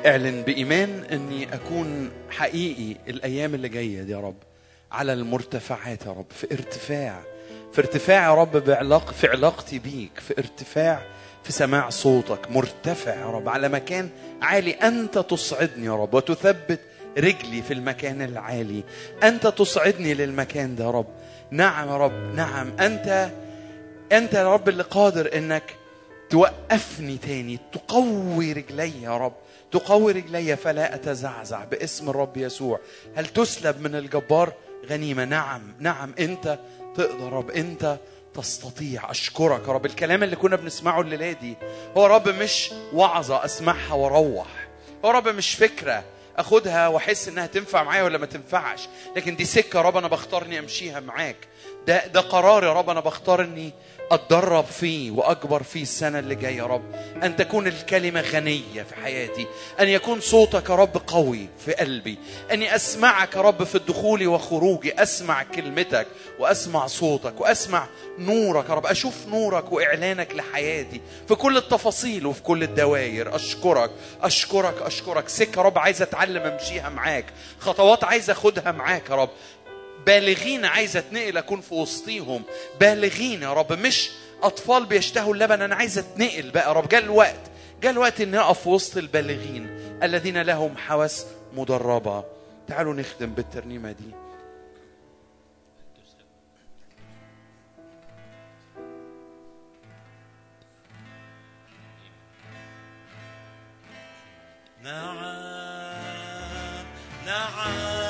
اعلن بإيمان أني أكون حقيقي الأيام اللي جاية دي يا رب على المرتفعات يا رب في ارتفاع في ارتفاع يا رب بعلاق في علاقتي بيك في ارتفاع في سماع صوتك مرتفع يا رب على مكان عالي أنت تصعدني يا رب وتثبت رجلي في المكان العالي أنت تصعدني للمكان ده يا رب نعم يا رب نعم أنت أنت يا رب اللي قادر إنك توقفني تاني تقوي رجلي يا رب تقوي رجلي فلا أتزعزع باسم الرب يسوع هل تسلب من الجبار غنيمة نعم نعم أنت تقدر رب أنت تستطيع أشكرك يا رب الكلام اللي كنا بنسمعه الليلة دي هو رب مش وعظة أسمعها وأروح هو رب مش فكرة اخدها واحس انها تنفع معايا ولا ما تنفعش لكن دي سكه يا رب انا بختار اني امشيها معاك ده ده قرار يا رب انا بختار اني اتدرب فيه واكبر فيه السنه اللي جايه يا رب ان تكون الكلمه غنيه في حياتي ان يكون صوتك يا رب قوي في قلبي اني اسمعك يا رب في الدخول وخروجي اسمع كلمتك واسمع صوتك واسمع نورك يا رب اشوف نورك واعلانك لحياتي في كل التفاصيل وفي كل الدوائر اشكرك اشكرك اشكرك سكه يا رب عايز اتعلم امشيها معاك خطوات عايز اخدها معاك يا رب بالغين عايز اتنقل اكون في وسطيهم بالغين يا رب مش اطفال بيشتهوا اللبن انا عايز اتنقل بقى يا رب جاء الوقت جاء الوقت اني اقف في وسط البالغين الذين لهم حواس مدربه تعالوا نختم بالترنيمه دي نعم نعم